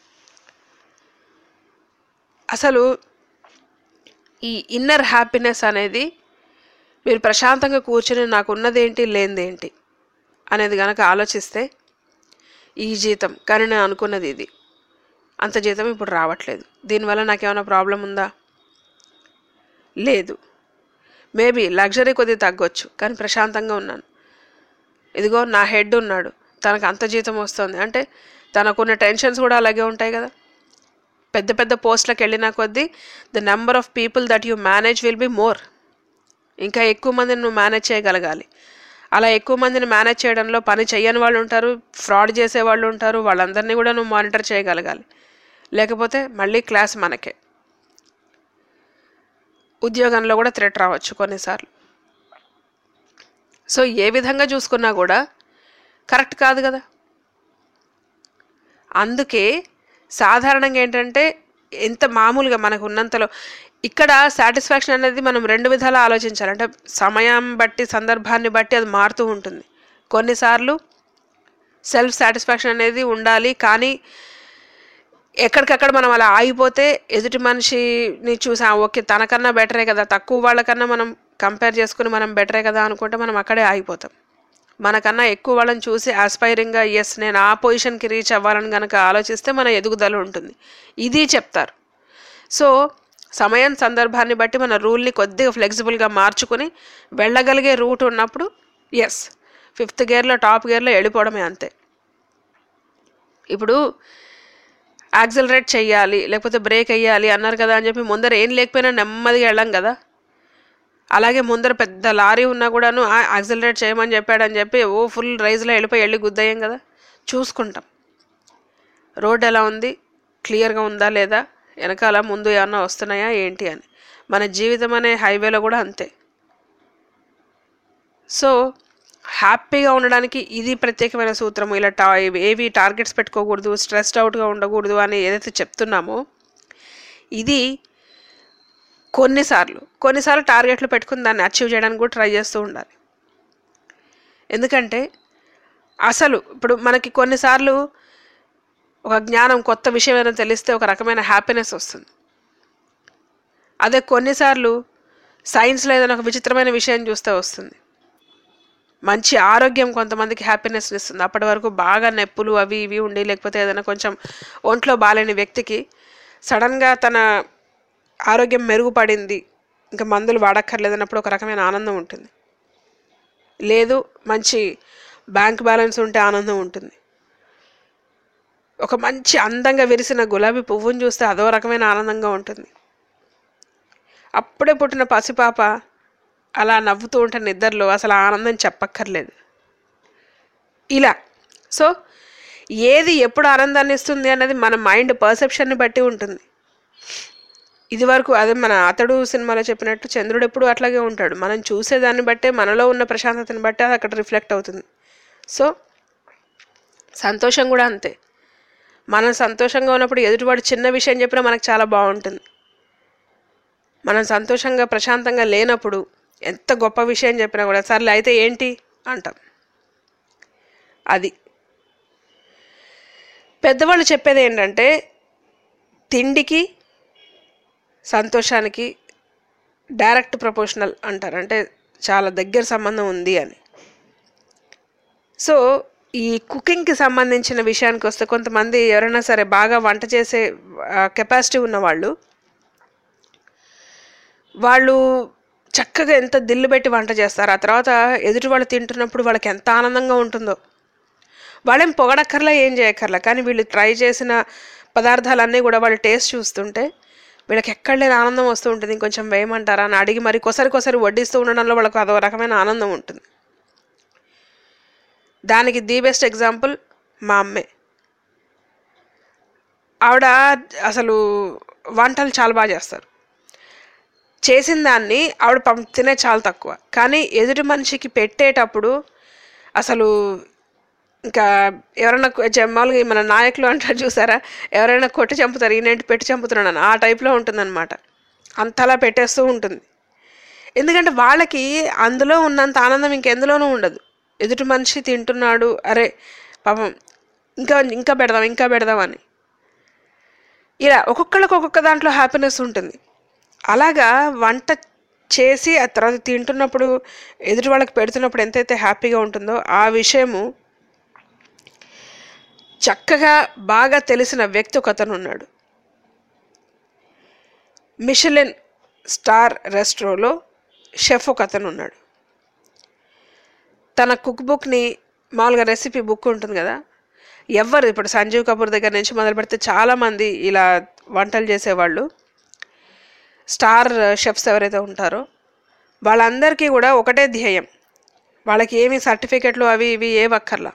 అసలు ఈ ఇన్నర్ హ్యాపీనెస్ అనేది మీరు ప్రశాంతంగా కూర్చుని నాకు ఉన్నదేంటి లేనిదేంటి అనేది కనుక ఆలోచిస్తే ఈ జీతం కానీ నేను అనుకున్నది ఇది అంత జీతం ఇప్పుడు రావట్లేదు దీనివల్ల నాకేమైనా ప్రాబ్లం ఉందా లేదు మేబీ లగ్జరీ కొద్దిగా తగ్గొచ్చు కానీ ప్రశాంతంగా ఉన్నాను ఇదిగో నా హెడ్ ఉన్నాడు తనకు అంత జీతం వస్తుంది అంటే తనకున్న టెన్షన్స్ కూడా అలాగే ఉంటాయి కదా పెద్ద పెద్ద పోస్ట్లకు వెళ్ళిన కొద్దీ the number of people that you manage will be more ఇంకా ఎక్కువ మందిని నువ్వు మేనేజ్ చేయగలగాలి అలా ఎక్కువ మందిని మేనేజ్ చేయడంలో పని చేయని వాళ్ళు ఉంటారు ఫ్రాడ్ చేసే వాళ్ళు ఉంటారు వాళ్ళందరినీ కూడా నువ్వు మానిటర్ చేయగలగాలి లేకపోతే మళ్ళీ క్లాస్ మనకే ఉద్యోగంలో కూడా థ్రెట్ రావచ్చు కొన్నిసార్లు సో ఏ విధంగా చూసుకున్నా కూడా కరెక్ట్ కాదు కదా అందుకే సాధారణంగా ఏంటంటే ఎంత మామూలుగా మనకు ఉన్నంతలో ఇక్కడ సాటిస్ఫాక్షన్ అనేది మనం రెండు విధాలా ఆలోచించాలి అంటే సమయం బట్టి సందర్భాన్ని బట్టి అది మారుతూ ఉంటుంది కొన్నిసార్లు సెల్ఫ్ సాటిస్ఫాక్షన్ అనేది ఉండాలి కానీ ఎక్కడికక్కడ మనం అలా ఆగిపోతే ఎదుటి మనిషిని చూసి "ఆ, ఓకే తనకన్నా బెటరే కదా తక్కువ వాళ్ళకన్నా మనం కంపేర్ చేసుకుని మనం బెటరే కదా అనుకుంటే మనం అక్కడే ఆగిపోతాం మనకన్నా ఎక్కువ వాళ్ళని చూసి ఆస్పైరింగ్గా ఎస్ నేను ఆ పొజిషన్కి రీచ్ అవ్వాలని కనుక ఆలోచిస్తే మన ఎదుగుదల ఉంటుంది ఇది చెప్తారు సో సమయం సందర్భాన్ని బట్టి మన రూల్ని కొద్దిగా ఫ్లెక్సిబుల్గా మార్చుకుని వెళ్ళగలిగే రూట్ ఉన్నప్పుడు ఎస్ ఫిఫ్త్ గేర్లో టాప్ గేర్లో వెళ్ళిపోవడమే అంతే ఇప్పుడు యాక్సిలరేట్ చెయ్యాలి లేకపోతే బ్రేక్ వేయాలి అన్నారు కదా అని చెప్పి ముందర ఏం లేకపోయినా నెమ్మదిగా వెళ్ళాం కదా అలాగే ముందర పెద్ద లారీ ఉన్నా కూడాను యాక్సిలరేట్ చేయమని చెప్పాడని చెప్పి ఓ ఫుల్ రైజ్లో వెళ్ళిపోయి వెళ్ళి గుద్దయ్యాం కదా చూసుకుంటాం రోడ్ ఎలా ఉంది క్లియర్గా ఉందా లేదా వెనకాల ముందు ఏమన్నా వస్తున్నాయా ఏంటి అని మన జీవితం అనే హైవేలో కూడా అంతే సో హ్యాపీగా ఉండడానికి ఇది ప్రత్యేకమైన సూత్రము ఇలా టా ఏవి టార్గెట్స్ పెట్టుకోకూడదు స్ట్రెస్డ్ అవుట్గా ఉండకూడదు అని ఏదైతే చెప్తున్నామో ఇది కొన్నిసార్లు కొన్నిసార్లు టార్గెట్లు పెట్టుకుని దాన్ని అచీవ్ చేయడానికి కూడా ట్రై చేస్తూ ఉండాలి ఎందుకంటే అసలు ఇప్పుడు మనకి కొన్నిసార్లు ఒక జ్ఞానం కొత్త విషయం ఏదైనా తెలిస్తే ఒక రకమైన హ్యాపీనెస్ వస్తుంది అదే కొన్నిసార్లు సైన్స్లో ఏదైనా ఒక విచిత్రమైన విషయం చూస్తే వస్తుంది మంచి ఆరోగ్యం కొంతమందికి హ్యాపీనెస్ ఇస్తుంది అప్పటి వరకు బాగా నొప్పులు అవి ఇవి ఉండి లేకపోతే ఏదైనా కొంచెం ఒంట్లో బాగాలేని వ్యక్తికి సడన్గా తన ఆరోగ్యం మెరుగుపడింది ఇంకా మందులు వాడక్కర్లేదన్నప్పుడు ఒక రకమైన ఆనందం ఉంటుంది లేదు మంచి బ్యాంక్ బ్యాలెన్స్ ఉంటే ఆనందం ఉంటుంది ఒక మంచి అందంగా విరిసిన గులాబీ పువ్వును చూస్తే అదో రకమైన ఆనందంగా ఉంటుంది అప్పుడే పుట్టిన పసిపాప అలా నవ్వుతూ ఉంటే నిద్రలో అసలు ఆ ఆనందం చెప్పక్కర్లేదు ఇలా సో ఏది ఎప్పుడు ఆనందాన్ని ఇస్తుంది అన్నది మన మైండ్ పర్సెప్షన్ని బట్టి ఉంటుంది ఇది వరకు అదే మన అతడు సినిమాలో చెప్పినట్టు చంద్రుడు ఎప్పుడు అట్లాగే ఉంటాడు మనం చూసేదాన్ని బట్టే మనలో ఉన్న ప్రశాంతతని బట్టి అది అక్కడ రిఫ్లెక్ట్ అవుతుంది సో సంతోషం కూడా అంతే మనం సంతోషంగా ఉన్నప్పుడు ఎదుటివాడు చిన్న విషయం చెప్పినా మనకు చాలా బాగుంటుంది మనం సంతోషంగా ప్రశాంతంగా లేనప్పుడు ఎంత గొప్ప విషయం చెప్పినా కూడా సర్లే అయితే ఏంటి అంటాం అది పెద్దవాళ్ళు చెప్పేది ఏంటంటే తిండికి సంతోషానికి డైరెక్ట్ ప్రపోర్షనల్ అంటారు అంటే చాలా దగ్గర సంబంధం ఉంది అని సో ఈ కుకింగ్కి సంబంధించిన విషయానికి వస్తే కొంతమంది ఎవరైనా సరే బాగా వంట చేసే కెపాసిటీ ఉన్నవాళ్ళు వాళ్ళు చక్కగా ఎంత దిల్లు పెట్టి వంట చేస్తారు ఆ తర్వాత ఎదుటి వాళ్ళు తింటున్నప్పుడు వాళ్ళకి ఎంత ఆనందంగా ఉంటుందో వాళ్ళేం పొగడక్కర్లా ఏం చేయక్కర్లా కానీ వీళ్ళు ట్రై చేసిన పదార్థాలన్నీ కూడా వాళ్ళు టేస్ట్ చూస్తుంటే వీళ్ళకి ఎక్కడ లేని ఆనందం వస్తూ ఉంటుంది ఇంకొంచెం వేయమంటారా అని అడిగి మరి కొసరి కొసరి వడ్డిస్తూ ఉండడంలో వాళ్ళకు అదో రకమైన ఆనందం ఉంటుంది దానికి ది బెస్ట్ ఎగ్జాంపుల్ మా అమ్మే ఆవిడ అసలు వంటలు చాలా బాగా చేస్తారు చేసిన దాన్ని ఆవిడ పం తినే చాలా తక్కువ కానీ ఎదుటి మనిషికి పెట్టేటప్పుడు అసలు ఇంకా ఎవరైనా కొ- జ- మామూలుగా ఈ మన నాయకులు అంటారు చూసారా ఎవరైనా కొట్టి చంపుతారు ఈయనేంటి పెట్టి చంపుతున్నాను ఆ టైప్లో ఉంటుందన్నమాట అంతలా పెట్టేస్తూ ఉంటుంది ఎందుకంటే వాళ్ళకి అందులో ఉన్నంత ఆనందం ఇంకెందులోనూ ఉండదు ఎదుటి మనిషి తింటున్నాడు అరే పాపం ఇంకా ఇంకా పెడదాం ఇంకా పెడదాం అని ఇలా ఒక్కొక్కళ్ళకి ఒక్కొక్క దాంట్లో హ్యాపీనెస్ ఉంటుంది అలాగా వంట చేసి ఆ తర్వాత తింటున్నప్పుడు ఎదుటి వాళ్ళకి పెడుతున్నప్పుడు ఎంతైతే హ్యాపీగా ఉంటుందో ఆ విషయము చక్కగా బాగా తెలిసిన వ్యక్తి ఒకతను ఉన్నాడు మిషలిన్ స్టార్ రెస్ట్రోలో షెఫ్ ఒక అతను ఉన్నాడు తన కుక్ బుక్ని మామూలుగా రెసిపీ బుక్ ఉంటుంది కదా ఎవరు ఇప్పుడు సంజీవ్ కపూర్ దగ్గర నుంచి మొదలు పెడితే చాలామంది ఇలా వంటలు చేసేవాళ్ళు స్టార్ షెఫ్స్ ఎవరైతే ఉంటారో వాళ్ళందరికీ కూడా ఒకటే ధ్యేయం వాళ్ళకి ఏమి సర్టిఫికెట్లు అవి ఇవి ఏ అక్కర్లా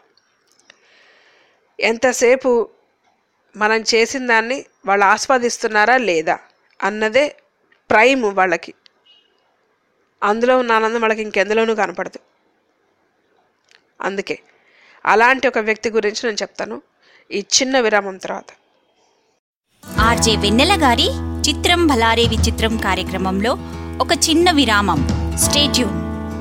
ఎంతసేపు మనం చేసిన దాన్ని వాళ్ళు ఆస్వాదిస్తున్నారా లేదా అన్నదే ప్రైమ్ వాళ్ళకి అందులో ఉన్న ఆనందం వాళ్ళకి ఇంకెందులోనూ కనపడదు అందుకే అలాంటి ఒక వ్యక్తి గురించి నేను చెప్తాను ఈ చిన్న విరామం తర్వాత ఆర్జే వెన్నెల గారి చిత్రం భలారే విచిత్రం కార్యక్రమంలో ఒక చిన్న విరామం స్టేట్యూన్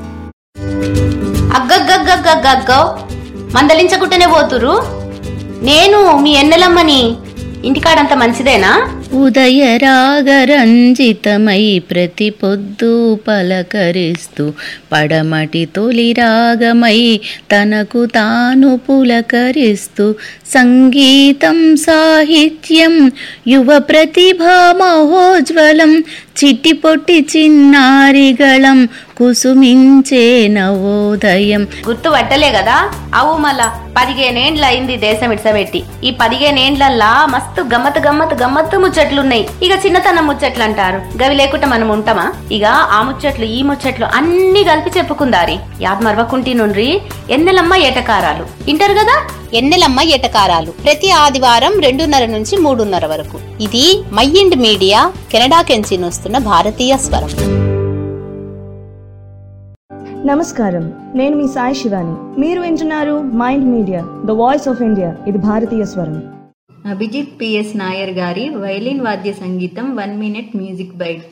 అగ్గగ్గగ్గగ్గగ్గో మందలించకుంటేనే పోతురు నేను మీ ఎన్నెలమ్మని ఇంటికాడంత మంచిదేనా ఉదయ రాగరంజితమై ప్రతి పొద్దు పలకరిస్తూ పడమటి తొలి రాగమై తనకు తాను పులకరిస్తూ సంగీతం సాహిత్యం యువ ప్రతిభా మహోజ్వలం చిట్టి పొట్టి చిన్నారిగళం కుసుమించే నవోదయం గుర్తు పట్టలే కదా అవు మళ్ళా పదిహేనేండ్ల అయింది దేశం ఇడ్సబెట్టి ఈ పదిహేనేండ్లల్లా మస్తు గమ్మత్ గమ్మత్ గమ్మత్తు ముచ్చట్లున్నాయి ఇక చిన్నతనం ముచ్చట్లు అంటారు గవి లేకుండా మనం ఉంటామా ఇక ఆ ముచ్చట్లు ఈ ముచ్చట్లు అన్ని కలిపి చెప్పుకుందారి యాద్ మరవకుంటి నుండ్రి ఎన్నెలమ్మ ఏటకారాలు ఇంటారు కదా ఎన్నెలమ్మ ఎటకారాలు ప్రతి ఆదివారం రెండున్నర నుంచి మూడున్నర వరకు ఇది మైండ్ మీడియా కెనడా కెంచి వస్తున్న భారతీయ స్వరం నమస్కారం నేను మీ సాయి శివాని మీరు వింటున్నారు mind media the voice of India ఇది భారతీయ స్వరం అభిజిత్ పిఎస్ నాయర్ గారి వైలిన్ వాద్య సంగీతం one minute music bite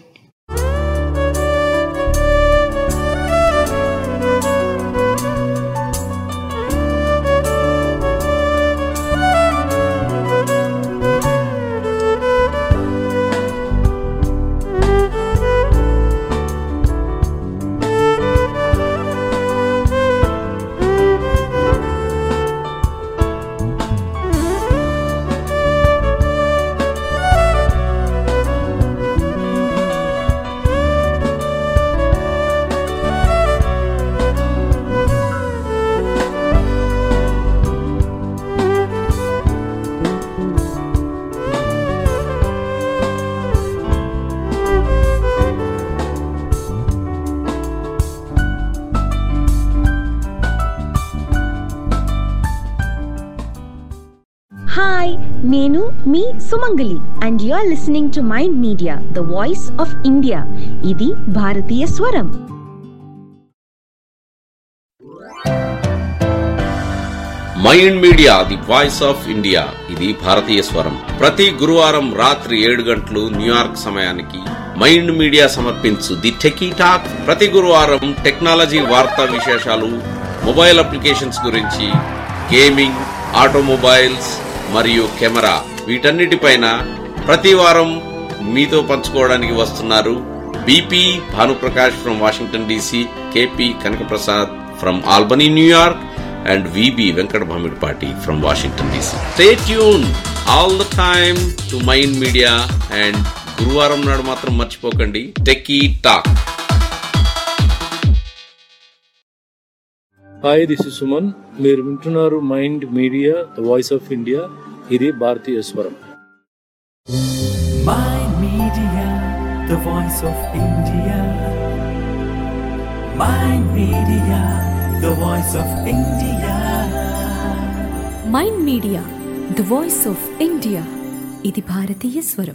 hi నేను మీ Sumangali and you are listening to mind media the voice of India ఇది భారతీయ స్వరం mind media the voice of India ఇది భారతీయ స్వరం ప్రతి గురువారం రాత్రి ఏడు గంటలు న్యూయార్క్ సమయానికి మైండ్ మీడియా సమర్పించు ది టెకీ టాక్ ప్రతి గురువారం టెక్నాలజీ వార్తా విశేషాలు మొబైల్ అప్లికేషన్స్ గురించి గేమింగ్ ఆటోమొబైల్స్ మరియు కెమెరా వీటన్నిటిపైన ప్రతి వారం మీతో పంచుకోవడానికి వస్తున్నారు BP Bhanuprakash from Washington DC KP Kanakaprasad from Albany New York and VB Venkat Bhamidpati from Washington DC. Stay tuned all the time to Mind Media and గురువారం నాడు మాత్రం మర్చిపోకండి techie talk hi this is Suman మీరు వింటున్నారు mind media the voice of India ఇది భారతీయ స్వరం Mind Media, the voice of India. Mind Media, the voice of India. Mind media the voice of India ఇది భారతీయ స్వరం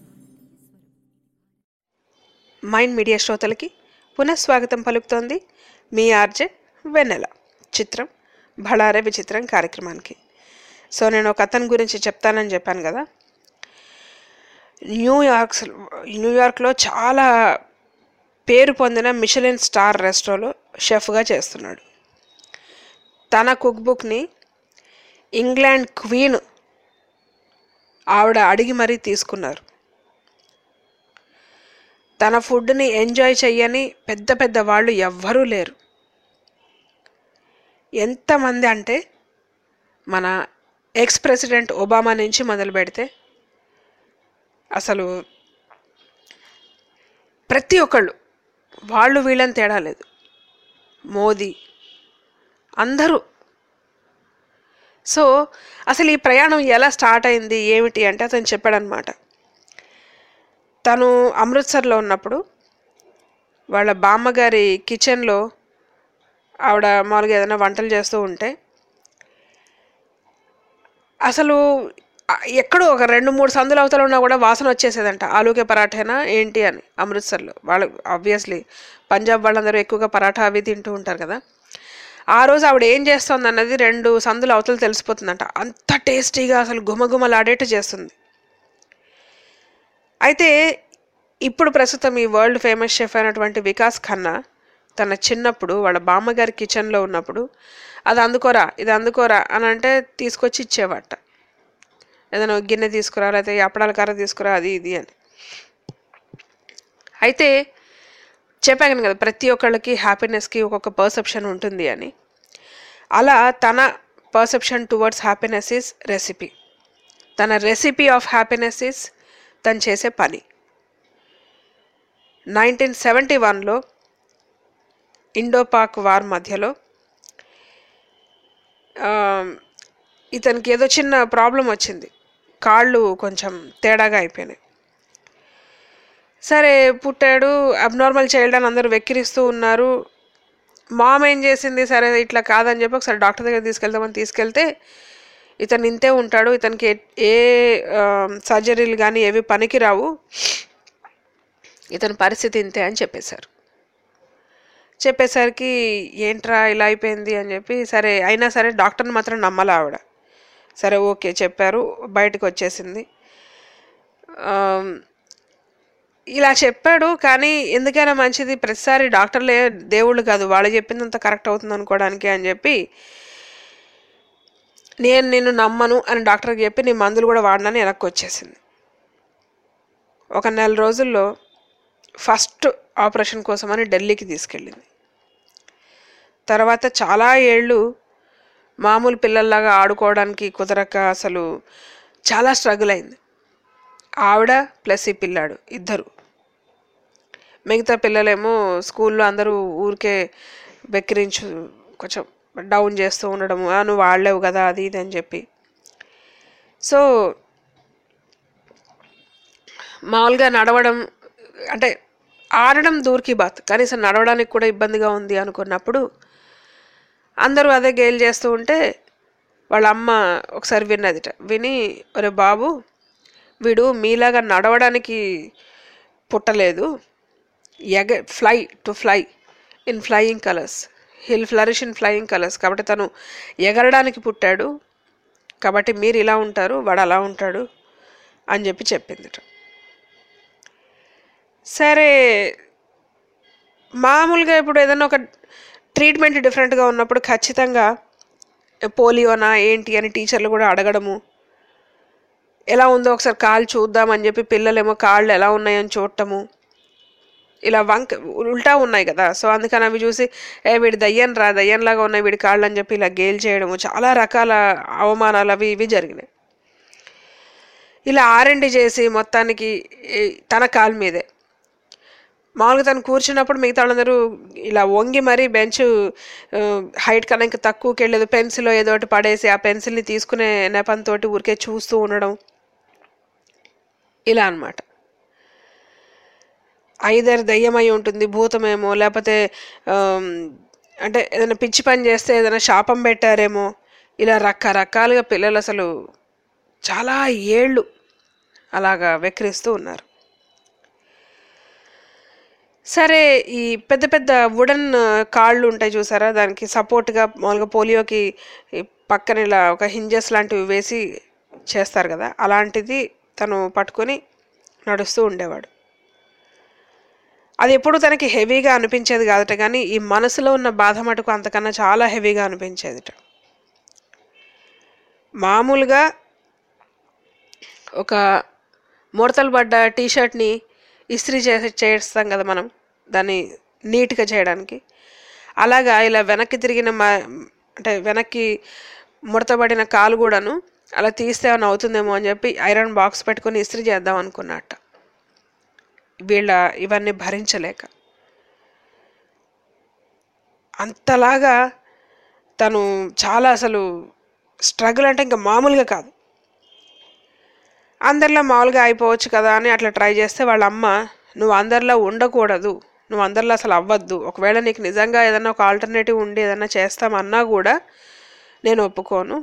మైండ్ మీడియా శ్రోతలకి పునఃస్వాగతం పలుకుతోంది మీ ఆర్జే వెన్నెల చిత్రం బళారే విచిత్రం కార్యక్రమానికి సో నేను ఒక అతని గురించి చెప్తానని చెప్పాను కదా న్యూయార్క్ న్యూయార్క్లో చాలా పేరు పొందిన మిషలిన్ స్టార్ రెస్టాలో షెఫ్గా చేస్తున్నాడు తన కుక్ బుక్ని ఇంగ్లాండ్ క్వీన్ ఆవిడ అడిగి మరీ తీసుకున్నారు తన ఫుడ్ని ఎంజాయ్ చెయ్యని పెద్ద పెద్ద వాళ్ళు ఎవ్వరూ లేరు ఎంతమంది అంటే మన ఎక్స్ ప్రెసిడెంట్ ఒబామా నుంచి మొదలు పెడితే అసలు ప్రతి ఒక్కళ్ళు వాళ్ళు వీళ్ళని తేడా లేదు మోదీ అందరూ సో అసలు ఈ ప్రయాణం ఎలా స్టార్ట్ అయింది ఏమిటి అంటే అతను చెప్పాడనమాట తను అమృత్సర్లో ఉన్నప్పుడు వాళ్ళ బామ్మగారి కిచెన్లో ఆవిడ మామూలుగా ఏదైనా వంటలు చేస్తూ ఉంటే అసలు ఆ ఎక్కడో ఒక రెండు మూడు సందుల అవతల ఉన్నా కూడా వాసన వచ్చేసేదంట ఆలూకే పరాఠేనా ఏంటి అని అమృత్సర్లో వాళ్ళు ఆబ్వియస్లీ పంజాబ్ వాళ్ళందరూ ఎక్కువగా పరాఠా అవి తింటూ ఉంటారు కదా ఆ రోజు ఆవిడ ఏం చేస్తుంది అన్నది రెండు సందుల అవతలు తెలిసిపోతుందంట అంత టేస్టీగా అసలు గుమగుమలాడేట్టు చేస్తుంది అయితే ఇప్పుడు ప్రస్తుతం ఈ వరల్డ్ ఫేమస్ షెఫ్ అయినటువంటి వికాస్ ఖన్నా తన చిన్నప్పుడు వాళ్ళ బామ్మగారి కిచెన్లో ఉన్నప్పుడు అది అందుకోరా ఇది అందుకోరా అని అంటే తీసుకొచ్చి ఇచ్చేవాట ఏదైనా ఒక గిన్నె తీసుకురా లేకపోతే ఈ అప్పడాల కర్ర తీసుకురా అది ఇది అని అయితే చెప్పాను కదా ప్రతి ఒక్కళ్ళకి హ్యాపీనెస్కి ఒక్కొక్క పర్సెప్షన్ ఉంటుంది అని అలా తన perception towards happiness is recipe తన రెసిపీ ఆఫ్ హ్యాపీనెస్ ఈజ్ తను చేసే పని నైన్టీన్ సెవెంటీ వన్లో ఇండోపాక్ వార్ మధ్యలో ఆ, ఇతనికి ఏదో చిన్న ప్రాబ్లం వచ్చింది కాళ్ళు కొంచెం తేడాగా అయిపోయినాయి సరే పుట్టాడు అబ్నార్మల్ చైల్డ్ అని అందరూ వెక్కిరిస్తూ ఉన్నారు మామ్ ఏం చేసింది సరే ఇట్లా కాదని చెప్పి ఒకసారి డాక్టర్ దగ్గర తీసుకెళ్దామని తీసుకెళ్తే ఇతను ఇంతే ఉంటాడు ఇతనికి ఏ- ఏ సర్జరీలు కానీ ఏవి పనికి రావు ఇతని పరిస్థితి ఇంతే అని చెప్పేశారు చెప్పేసరికి ఏంట్రా ఇలా అయిపోయింది అని చెప్పి సరే అయినా సరే డాక్టర్ని మాత్రం నమ్మలే ఆవిడ సరే ఓకే చెప్పారు బయటకు వచ్చేసింది ఆమ్, ఇలా చెప్పాడు కానీ ఎందుకైనా మంచిది ప్రతిసారి డాక్టర్లే దేవుళ్ళు కాదు వాళ్ళు చెప్పిందంత కరెక్ట్ అవుతుంది అనుకోవడానికి అని చెప్పి నేను నిన్ను నమ్మను అని డాక్టర్కి చెప్పి నీ మందులు కూడా వాడినని వెనక్కి వచ్చేసింది ఒక నెల రోజుల్లో ఫస్ట్ ఆపరేషన్ కోసమని ఢిల్లీకి తీసుకెళ్ళింది తర్వాత చాలా ఏళ్ళు మామూలు పిల్లల్లాగా ఆడుకోవడానికి కుదరక అసలు చాలా స్ట్రగుల్ అయింది ఆవిడ ప్లస్ ఈ పిల్లాడు ఇద్దరు మిగతా పిల్లలేమో స్కూల్లో అందరూ ఊరికే బెక్కిరించు కొంచెం డౌన్ చేస్తూ ఉండడము "ఆ, నువ్వు వాడలేవు కదా అది ఇది అని చెప్పి సో మామూలుగా నడవడం అంటే ఆడడం దూర్కి బాత్ కనీసం నడవడానికి కూడా ఇబ్బందిగా ఉంది అనుకున్నప్పుడు అందరూ అదే గేల్ చేస్తూ ఉంటే వాళ్ళ అమ్మ ఒకసారి విన్నదిట విని ఒరే బాబు వీడు మీలాగా నడవడానికి పుట్టలేదు ఎగ fly to fly in flying colours will flourish in flying colours కాబట్టి తను ఎగరడానికి పుట్టాడు కాబట్టి మీరు ఇలా ఉంటారు వాడు అలా ఉంటాడు అని చెప్పి చెప్పిందిట సరే మామూలుగా ఇప్పుడు ఏదైనా ఒక ట్రీట్మెంట్ డిఫరెంట్గా ఉన్నప్పుడు ఖచ్చితంగా పోలియోనా ఏంటి అని టీచర్లు కూడా అడగడము ఎలా ఉందో ఒకసారి కాళ్ళు చూద్దామని చెప్పి పిల్లలేమో కాళ్ళు ఎలా ఉన్నాయని చూడటము ఇలా వంక ఉల్టా ఉన్నాయి కదా సో అందుకని అవి చూసి ఏ వీడి దయ్యం రా దయ్యంలాగా ఉన్నాయి వీడి కాళ్ళు అని చెప్పి ఇలా గేల్ చేయడము చాలా రకాల అవమానాలు అవి ఇవి జరిగినాయి ఇలా ఆరెండి చేసి మొత్తానికి ఈ తన కాలు మీదే మామూలుగా తను కూర్చున్నప్పుడు మిగతా వాళ్ళందరూ ఇలా వంగి మరీ బెంచ్ హైట్ కన్నా ఇంకా తక్కువకి వెళ్ళేది పెన్సిల్ ఏదో ఒకటి పడేసి ఆ పెన్సిల్ని తీసుకునే నెపంతో ఊరికే చూస్తూ ఉండడం ఇలా అన్నమాట ఐదర్ దయ్యమై ఉంటుంది భూతమేమో లేకపోతే ఆమ్, అంటే ఏదైనా పిచ్చి పని చేస్తే ఏదైనా శాపం పెట్టారేమో ఇలా రకరకాలుగా పిల్లలు అసలు చాలా ఏళ్ళు అలాగా వెక్కిరిస్తూ ఉన్నారు సరే ఈ పెద్ద పెద్ద వుడన్ కాళ్ళు ఉంటాయి చూసారా దానికి సపోర్ట్గా మామూలుగా పోలియోకి ఈ పక్కన ఇలా ఒక హింజెస్ లాంటివి వేసి చేస్తారు కదా అలాంటిది తను పట్టుకొని నడుస్తూ ఉండేవాడు అది ఎప్పుడు తనకి హెవీగా అనిపించేది కాదట కానీ ఈ మనసులో ఉన్న బాధ మటుకు అంతకన్నా చాలా హెవీగా అనిపించేదిట మామూలుగా ఒక ముడతలు పడ్డ టీషర్ట్ని ఇస్త్రీ చేసి చేస్తాం కదా మనం దాన్ని నీట్గా చేయడానికి అలాగా ఇలా వెనక్కి తిరిగిన మా అంటే వెనక్కి ముడతబడిన కాలు కూడాను అలా తీస్తే ఏమైనా అవుతుందేమో అని చెప్పి ఐరన్ బాక్స్ పెట్టుకొని ఇస్త్రీ చేద్దాం అనుకున్నట్ట వీళ్ళ ఇవన్నీ భరించలేక అంతలాగా తను చాలా అసలు స్ట్రగుల్ అంటే ఇంకా మామూలుగా కాదు అందరిలో మామూలుగా అయిపోవచ్చు కదా అని అట్లా ట్రై చేస్తే వాళ్ళ అమ్మ నువ్వు అందరిలో ఉండకూడదు నువ్వు అందరిలో అసలు అవ్వద్దు ఒకవేళ నీకు నిజంగా ఏదైనా ఒక ఆల్టర్నేటివ్ ఉండి ఏదైనా చేస్తామన్నా కూడా నేను ఒప్పుకోను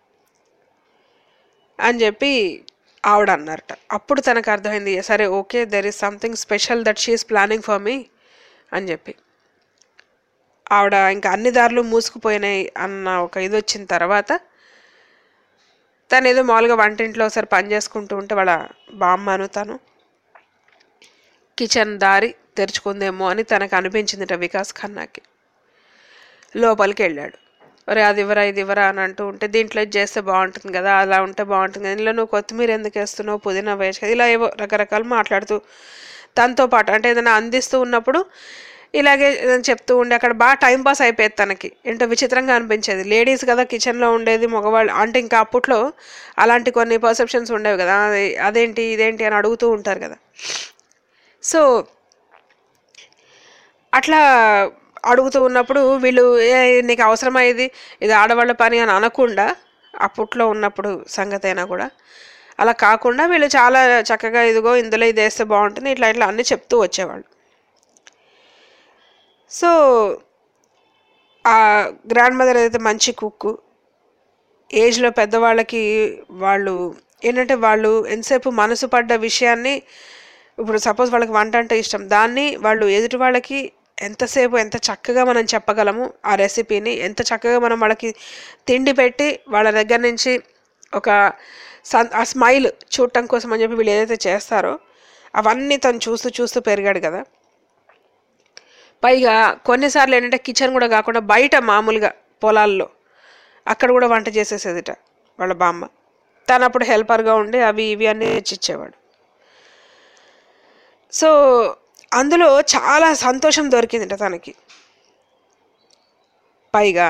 అని చెప్పి ఆవిడ అన్నారట అప్పుడు తనకు అర్థమైంది సరే okay there is something special that she is planning for me అని చెప్పి ఆవిడ ఇంకా అన్ని దారులు మూసుకుపోయినాయి అన్న ఒక ఇది వచ్చిన తర్వాత తను ఏదో మామూలుగా వంటింట్లో ఒకసారి పని చేసుకుంటూ ఉంటే వాళ్ళ బామ్మను తను కిచెన్ దారి తెరుచుకుందేమో అని తనకు అనిపించిందిట వికాస్ ఖన్నాకి లోపలికి వెళ్ళాడు ఒరే అది ఇవ్వరా ఇది ఇవ్వరా అని అంటూ ఉంటే దీంట్లో ఇది చేస్తే బాగుంటుంది కదా అలా ఉంటే బాగుంటుంది కదా ఇందులో నువ్వు కొత్తిమీర ఎందుకు వేస్తున్నావు పుదీనా వేయచ్చు కదా ఇలా ఏవో రకరకాలు మాట్లాడుతూ తనతో పాటు అంటే ఏదైనా అందిస్తూ ఉన్నప్పుడు ఇలాగే ఏదైనా చెప్తూ ఉండే అక్కడ బాగా టైం పాస్ అయిపోయేది తనకి ఏంటో విచిత్రంగా అనిపించేది లేడీస్ కదా కిచెన్లో ఉండేది మగవాళ్ళు అంటే ఇంకా అప్పట్లో అలాంటి కొన్ని పర్సెప్షన్స్ ఉండేవి కదా అదే- అదేంటి ఇదేంటి అని అడుగుతూ ఉంటారు కదా సో అట్లా అడుగుతూ ఉన్నప్పుడు వీళ్ళు ఏ నీకు అవసరమా ఇది ఇది ఆడవాళ్ళ పని అని అనకుండా అప్పట్లో ఉన్నప్పుడు సంగతి అయినా కూడా అలా కాకుండా వీళ్ళు చాలా చక్కగా ఇదిగో ఇందులో ఇది వేస్తే బాగుంటుంది ఇట్లా ఇట్లా అన్నీ చెప్తూ వచ్చేవాళ్ళు సో ఆ గ్రాండ్ మదర్ ఏదైతే మంచి కుక్కు ఏజ్లో పెద్దవాళ్ళకి వాళ్ళు ఏంటంటే వాళ్ళు ఎంతసేపు మనసు పడ్డ విషయాన్ని ఇప్పుడు సపోజ్ వాళ్ళకి వంట అంటే ఇష్టం దాన్ని వాళ్ళు ఎదుటి వాళ్ళకి ఎంతసేపు ఎంత చక్కగా మనం చెప్పగలము ఆ రెసిపీని ఎంత చక్కగా మనం వాళ్ళకి తిండి పెట్టి వాళ్ళ దగ్గర నుంచి ఒక సన్ ఆ స్మైల్ చూడటం కోసం అని చెప్పి వీళ్ళు ఏదైతే చేస్తారో అవన్నీ తను చూస్తూ చూస్తూ పెరిగాడు కదా పైగా కొన్నిసార్లు ఏంటంటే కిచెన్ కూడా కాకుండా బయట మామూలుగా పొలాల్లో అక్కడ కూడా వంట చేసేసేదిట వాళ్ళ బామ్మ తను అప్పుడు హెల్పర్గా ఉండి అవి ఇవి అన్నీ తెచ్చిచ్చేవాడు సో అందులో చాలా సంతోషం దొరికిందిట తనకి పైగా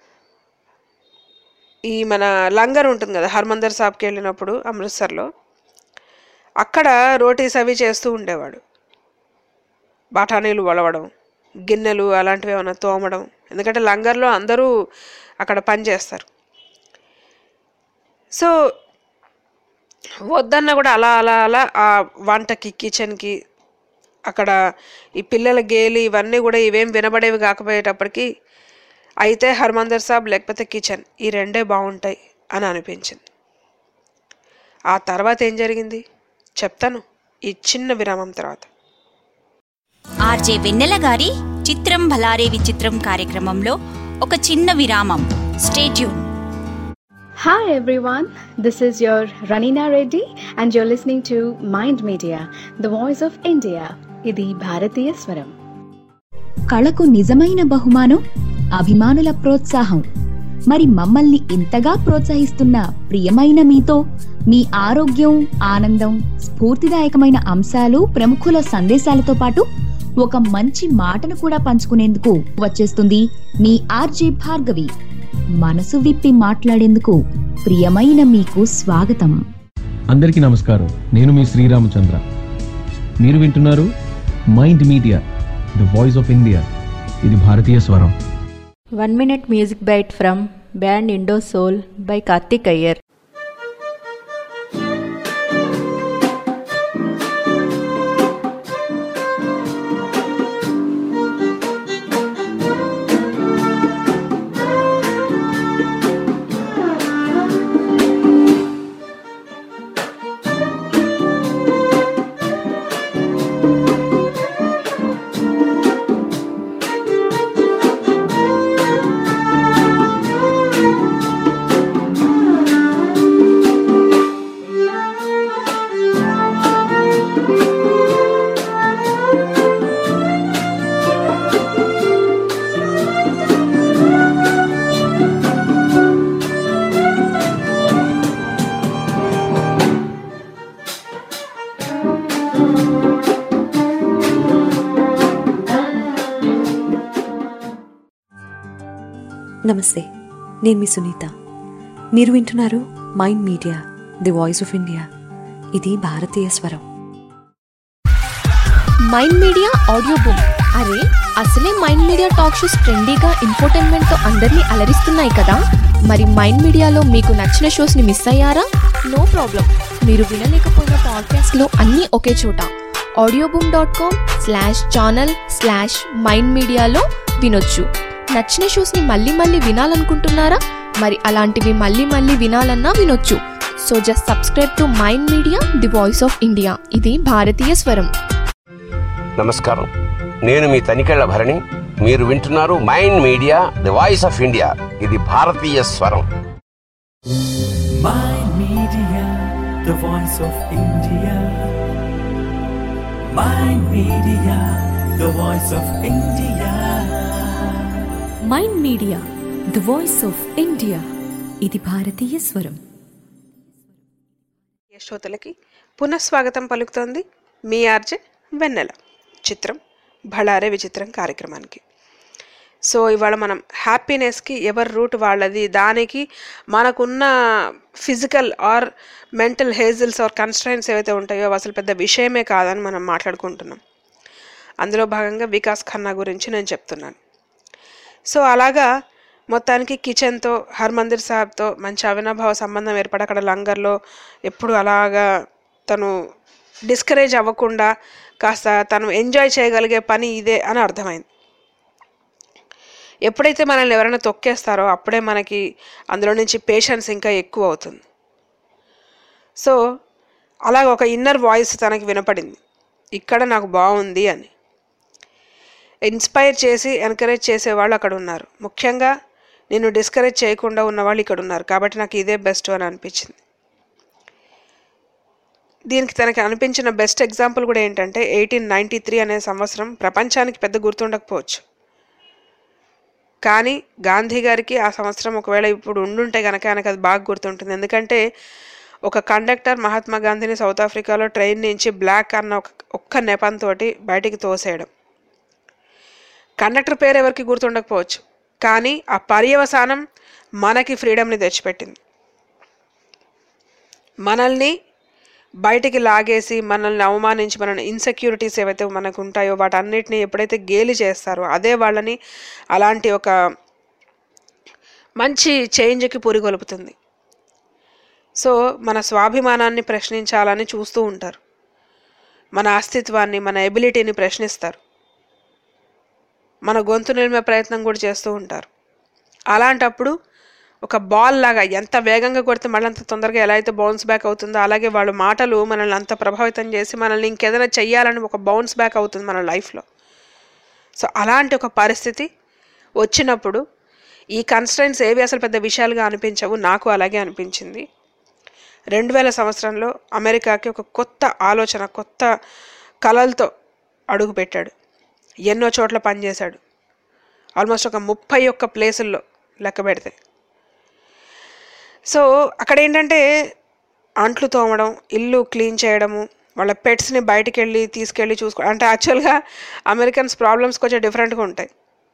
ఈ మన లంగర్ ఉంటుంది కదా హర్మందర్ సాబ్కి వెళ్ళినప్పుడు అమృత్సర్లో అక్కడ రోటీస్ అవి చేస్తూ ఉండేవాడు బఠానీలు వలవడం గిన్నెలు అలాంటివి ఏమైనా తోమడం ఎందుకంటే లంగర్లో అందరూ అక్కడ పని చేస్తారు సో వద్దన్నా కూడా అలా అలా అలా ఆ వంటకి కిచెన్కి అక్కడ ఈ పిల్లల గేలి ఇవన్నీ కూడా ఇవేం వినబడేవి కాకపోయేటప్పటికి అయితే హర్మందర్ సాబ్ లేకపోతే కిచెన్ ఈ రెండే బాగుంటాయి అని అనిపించింది ఆ తర్వాత ఏం జరిగింది చెప్తాను ఈ చిన్న విరామం తర్వాత ఆర్జే వెన్నెల గారి చిత్రం భలారే విచిత్రం కార్యక్రమంలో ఒక చిన్న విరామం stay tuned Hi everyone, this is your Ranina Reddy and you're listening to Mind Media, the voice of India. ఇది భారతీయ స్వరం కళకు నిజమైన బహుమానం అభిమానుల ప్రోత్సాహం మరి మమ్మల్ని ఇంతగా ప్రోత్సహిస్తున్న ప్రియమైన మీతో మీ ఆరోగ్యం ఆనందం స్ఫూర్తిదాయకమైన అంశాలు ప్రముఖుల సందేశాలతో పాటు ఒక మంచి మాటను కూడా పంచుకునేందుకు వచ్చేస్తుంది మీ ఆర్జే భార్గవి మనసు విప్పి మాట్లాడేందుకు ప్రియమైన మీకు స్వాగతం అందరికీ నమస్కారం నేను మీ శ్రీరామచంద్ర మీరు వింటున్నారు mind media the voice of India ఇది భారతీయ స్వరం one minute music bite from band Indo soul by Karthik Iyer నమస్తే నేను మీ సునీత మీరు వింటున్నారు mind media the voice of India ఇది భారతీయ స్వరం మైండ్ మీడియా ఆడియో బుక్ అరే అసలే మైండ్ మీడియా టాక్ షోస్ ట్రెండీగా ఇన్ఫోటైన్మెంట్ తో అందరినీ అలరిస్తున్నాయి కదా మరి మైండ్ మీడియాలో మీకు నచ్చిన షోస్ ని మిస్ అయ్యారా నో ప్రాబ్లం మీరు వినలేకపోయిన పాడ్కాస్ట్ లో అన్నీ ఒకే చోట audio boom dot com slash channel slash Mind మీడియాలో వినొచ్చు నచ్చిన షోస్ ని మళ్ళీ మళ్ళీ వినాలనుకుంటున్నారా మరి అలాంటివి మళ్ళీ మళ్ళీ వినాలన్నా వినొచ్చు so just subscribe to mind media the voice of India ఇది భారతీయ స్వరం నమస్కారం నేను మీ తనికెళ్ల భరణి మీరు వింటున్నారు mind media the voice of India ఇది భారతీయ స్వరం Mind Media, the voice of India. Mind Media, the voice of India. Mind media the voice of India ఇది భారతీయ స్వరం శ్రోతలకి పునఃస్వాగతం పలుకుతోంది మీ ఆర్జే వెన్నెల చిత్రం భళారే విచిత్రం కార్యక్రమానికి సో ఇవాళ మనం హ్యాపీనెస్కి ఎవరి రూట్ వాళ్ళది దానికి మనకున్న physical or mental hassles or constraints ఏవైతే ఉంటాయో అవి అసలు పెద్ద విషయమే కాదని మనం మాట్లాడుకుంటున్నాం అందులో భాగంగా వికాస్ ఖన్నా గురించి నేను చెప్తున్నాను సో అలాగా మొత్తానికి కిచెన్తో హర్మందిర్ సాహెబ్తో మంచి అవినాభావ సంబంధం ఏర్పడి అక్కడ లంగర్లో ఎప్పుడు అలాగా తను డిస్కరేజ్ అవ్వకుండా కాస్త తను ఎంజాయ్ చేయగలిగే పని ఇదే అని అర్థమైంది ఎప్పుడైతే మనల్ని ఎవరైనా తొక్కేస్తారో అప్పుడే మనకి అందులో నుంచి పేషెన్స్ ఇంకా ఎక్కువ అవుతుంది సో అలాగ ఒక ఇన్నర్ వాయిస్ తనకి వినపడింది ఇక్కడ నాకు బాగుంది అని ఇన్స్పైర్ చేసి ఎంకరేజ్ చేసేవాళ్ళు అక్కడ ఉన్నారు ముఖ్యంగా నేను డిస్కరేజ్ చేయకుండా ఉన్నవాళ్ళు ఇక్కడ ఉన్నారు కాబట్టి నాకు ఇదే బెస్ట్ అని అనిపించింది దీనికి తనకి అనిపించిన బెస్ట్ ఎగ్జాంపుల్ కూడా ఏంటంటే ఎయిటీన్ నైంటీ త్రీ అనే సంవత్సరం ప్రపంచానికి పెద్ద గుర్తుండకపోవచ్చు కానీ గాంధీ గారికి ఆ సంవత్సరం ఒకవేళ ఇప్పుడు ఉండుంటే కనుక ఆయనకు అది బాగా గుర్తుంటుంది ఎందుకంటే ఒక కండక్టర్ మహాత్మా గాంధీని సౌత్ ఆఫ్రికాలో ట్రైన్ నుంచి బ్లాక్ అన్న ఒక ఒక్క నెపంతో బయటికి తోసేయడం కండక్టర్ పేరు ఎవరికి గుర్తుండకపోవచ్చు కానీ ఆ పర్యవసానం మనకి ఫ్రీడమ్ని తెచ్చిపెట్టింది మనల్ని బయటికి లాగేసి మనల్ని అవమానించి మనల్ని ఇన్సెక్యూరిటీస్ ఏవైతే మనకు ఉంటాయో వాటన్నిటిని ఎప్పుడైతే గేలి చేస్తారో అదే వాళ్ళని అలాంటి ఒక మంచి చేంజ్కి పురిగొలుపుతుంది సో మన స్వాభిమానాన్ని ప్రశ్నించాలని చూస్తూ ఉంటారు మన అస్తిత్వాన్ని మన ఎబిలిటీని ప్రశ్నిస్తారు మన గొంతు నిలిమే ప్రయత్నం కూడా చేస్తూ ఉంటారు అలాంటప్పుడు ఒక బాల్ లాగా ఎంత వేగంగా కొడితే మళ్ళీ అంత తొందరగా ఎలా అయితే బౌన్స్ బ్యాక్ అవుతుందో అలాగే వాళ్ళ మాటలు మనల్ని అంత ప్రభావితం చేసి మనల్ని ఇంకేదైనా చెయ్యాలని ఒక బౌన్స్ బ్యాక్ అవుతుంది మన లైఫ్లో సో అలాంటి ఒక పరిస్థితి వచ్చినప్పుడు ఈ కన్స్టెంట్స్ ఏవి అసలు పెద్ద విషయాలుగా అనిపించవు నాకు అలాగే అనిపించింది రెండు వేల సంవత్సరంలో అమెరికాకి ఒక కొత్త ఆలోచన కొత్త కళలతో అడుగు పెట్టాడు ఎన్నో చోట్ల పనిచేశాడు ఆల్మోస్ట్ ఒక ముప్పై ఒక్క ప్లేసుల్లో లెక్క పెడితే సో అక్కడ ఏంటంటే అంట్లు తోమడం ఇల్లు క్లీన్ చేయడము వాళ్ళ పెట్స్ని బయటికి వెళ్ళి తీసుకెళ్ళి చూసుకో అంటే యాక్చువల్గా అమెరికన్స్ ప్రాబ్లమ్స్ కొంచెం డిఫరెంట్గా ఉంటాయి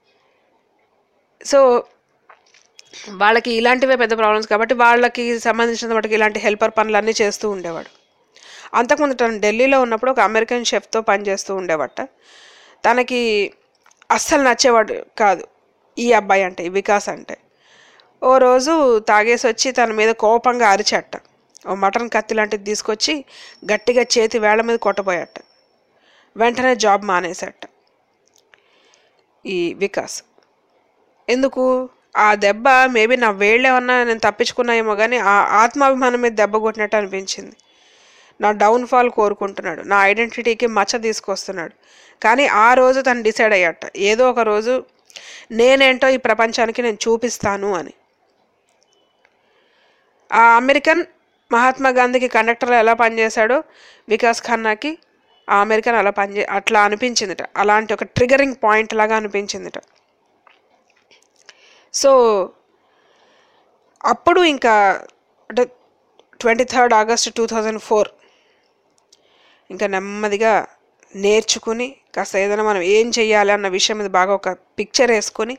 సో వాళ్ళకి ఇలాంటివే పెద్ద ప్రాబ్లమ్స్ కాబట్టి వాళ్ళకి సంబంధించిన వాటికి ఇలాంటి హెల్పర్ పనులన్నీ చేస్తూ ఉండేవాడు అంతకుముందు తను ఢిల్లీలో ఉన్నప్పుడు ఒక అమెరికన్ షెఫ్తో పనిచేస్తూ ఉండేవాట తనకి అస్సలు నచ్చేవాడు కాదు ఈ అబ్బాయి అంటే ఈ వికాస్ అంటే ఓ రోజు తాగేసి వచ్చి తన మీద కోపంగా అరిచట ఓ మటన్ కత్తి లాంటిది తీసుకొచ్చి గట్టిగా చేతి వేళ్ల మీద కొట్టబోయట వెంటనే జాబ్ మానేశాట ఈ వికాస్ ఎందుకు ఆ దెబ్బ మేబీ నా వేళ్ళేమన్నా నేను తప్పించుకున్నాయేమో కానీ ఆ ఆత్మాభిమానం మీద దెబ్బ కొట్టినట్టు అనిపించింది నా డౌన్ఫాల్ కోరుకుంటున్నాడు నా ఐడెంటిటీకి మచ్చ తీసుకొస్తున్నాడు కానీ ఆ రోజు తను డిసైడ్ అయ్యట ఏదో ఒక రోజు నేనేంటో ఈ ప్రపంచానికి నేను చూపిస్తాను అని ఆ అమెరికన్ మహాత్మా గాంధీకి కండక్టర్ ఎలా పనిచేశాడో వికాస్ ఖన్నాకి ఆ అమెరికన్ అలా పనిచే అట్లా అనిపించిందిట అలాంటి ఒక ట్రిగరింగ్ పాయింట్ లాగా అనిపించిందిట సో అప్పుడు ఇంకా అంటే twenty third August two thousand four ఇంకా నెమ్మదిగా నేర్చుకుని కాస్త ఏదైనా మనం ఏం చెయ్యాలి అన్న విషయం మీద బాగా ఒక పిక్చర్ వేసుకొని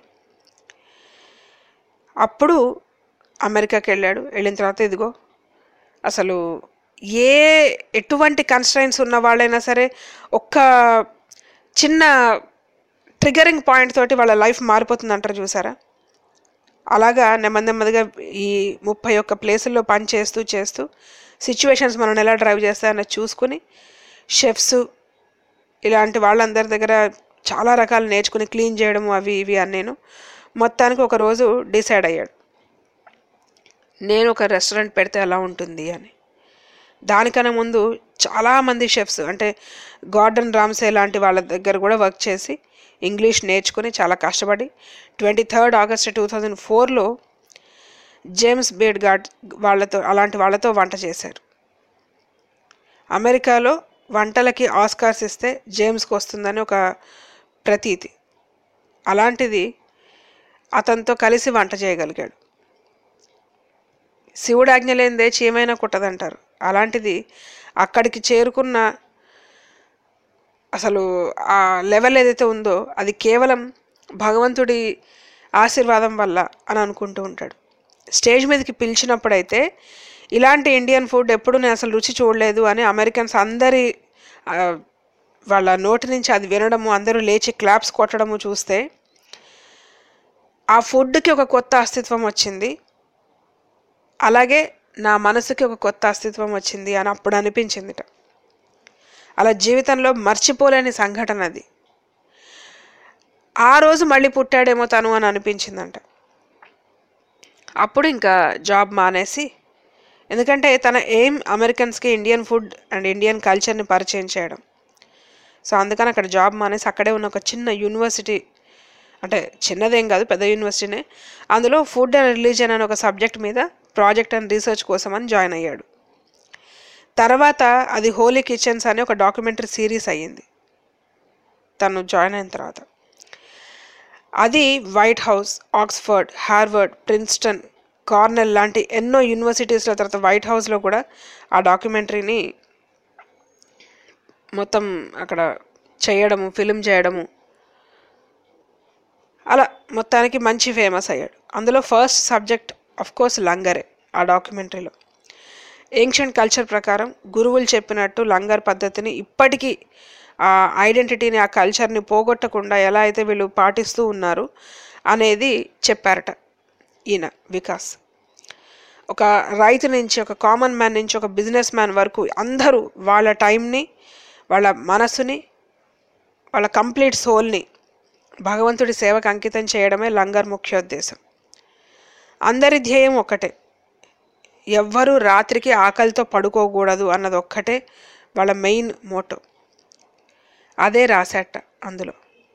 అప్పుడు అమెరికాకి వెళ్ళాడు వెళ్ళిన తర్వాత ఇదిగో అసలు ఏ ఎటువంటి కన్స్ట్రైన్స్ ఉన్న వాళ్ళైనా సరే ఒక్క చిన్న ట్రిగరింగ్ పాయింట్ తోటి వాళ్ళ లైఫ్ మారిపోతుంది అంటారు చూసారా అలాగా నెమ్మది నెమ్మదిగా ఈ ముప్పై ఒక్క ప్లేసుల్లో పని చేస్తూ చేస్తూ సిచ్యువేషన్స్ మనం ఎలా డ్రైవ్ చేస్తాయన్నది చూసుకుని షెఫ్స్ ఇలాంటి వాళ్ళందరి దగ్గర చాలా రకాలు నేర్చుకుని క్లీన్ చేయడం అవి ఇవి అని నేను మొత్తానికి ఒక రోజు డిసైడ్ అయ్యాడు నేను ఒక రెస్టారెంట్ పెడితే ఎలా ఉంటుంది అని దానికన్నా ముందు చాలామంది షెఫ్స్ అంటే గార్డెన్ రామ్సే లాంటి వాళ్ళ దగ్గర కూడా వర్క్ చేసి ఇంగ్లీష్ నేర్చుకుని చాలా కష్టపడి twenty third August two thousand ఫోర్లో జేమ్స్ బేడ్ గార్డ్ వాళ్ళతో అలాంటి వాళ్ళతో వంట చేశారు అమెరికాలో వంటలకి ఆస్కార్స్ ఇస్తే జేమ్స్కి వస్తుందని ఒక ప్రతీతి అలాంటిది అతనితో కలిసి వంట చేయగలిగాడు శివుడు ఆజ్ఞ లేనిదే చీమైనా కుట్టదంటారు అలాంటిది అక్కడికి చేరుకున్న అసలు ఆ లెవెల్ ఏదైతే ఉందో అది కేవలం భగవంతుడి ఆశీర్వాదం వల్ల అని అనుకుంటూ ఉంటాడు స్టేజ్ మీదకి పిలిచినప్పుడైతే ఇలాంటి ఇండియన్ ఫుడ్ ఎప్పుడు నేను అసలు రుచి చూడలేదు అని అమెరికన్స్ అందరి ఆ, వాళ్ళ నోటి నుంచి అది వినడము అందరూ లేచి క్లాప్స్ కొట్టడము చూస్తే ఆ ఫుడ్కి ఒక కొత్త అస్తిత్వం వచ్చింది అలాగే నా మనసుకి ఒక కొత్త అస్తిత్వం వచ్చింది అని అప్పుడు అనిపించిందిట అలా జీవితంలో మర్చిపోలేని సంఘటన అది ఆ రోజు మళ్ళీ పుట్టాడేమో తను అని అనిపించిందంట అప్పుడు ఇంకా జాబ్ మానేసి ఎందుకంటే తన ఎయిమ్ అమెరికన్స్కి ఇండియన్ ఫుడ్ అండ్ ఇండియన్ కల్చర్ని పరిచయం చేయడం సో అందుకని అక్కడ జాబ్ మానేసి అక్కడే ఉన్న ఒక చిన్న యూనివర్సిటీ అంటే చిన్నదేం కాదు పెద్ద యూనివర్సిటీనే అందులో ఫుడ్ అండ్ రిలీజియన్ అనే ఒక సబ్జెక్ట్ మీద ప్రాజెక్ట్ అండ్ రీసెర్చ్ కోసం అని జాయిన్ అయ్యాడు తర్వాత అది హోలీ కిచెన్స్ అనే ఒక డాక్యుమెంటరీ సిరీస్ అయ్యింది తను జాయిన్ అయిన తర్వాత అది White House Oxford Harvard Princeton Cornell లాంటి ఎన్నో యూనివర్సిటీస్ల తర్వాత వైట్ హౌస్లో కూడా ఆ డాక్యుమెంటరీని మొత్తం అక్కడ చేయడము ఫిలిం చేయడము అలా మొత్తానికి మంచి ఫేమస్ అయ్యాడు అందులో ఫస్ట్ సబ్జెక్ట్ ఆఫ్ కోర్స్ లంగరే ఆ డాక్యుమెంటరీలో ఏన్షియంట్ కల్చర్ ప్రకారం గురువులు చెప్పినట్టు లంగర్ పద్ధతిని ఇప్పటికీ ఆ ఐడెంటిటీని ఆ కల్చర్ని పోగొట్టకుండా ఎలా అయితే వీళ్ళు పాటిస్తూ ఉన్నారు అనేది చెప్పారట ఈయన వికాస్ ఒక రైతు నుంచి ఒక కామన్ మ్యాన్ నుంచి ఒక బిజినెస్ మ్యాన్ వరకు అందరూ వాళ్ళ టైంని వాళ్ళ మనసుని వాళ్ళ కంప్లీట్ సోల్ని భగవంతుడి సేవకు అంకితం చేయడమే లంగర్ ముఖ్యోద్దేశం అందరి ధ్యేయం ఒకటే ఎవ్వరూ రాత్రికి ఆకలితో పడుకోకూడదు అన్నది ఒక్కటే వాళ్ళ మెయిన్ మోటో అదే రాశాట అందులో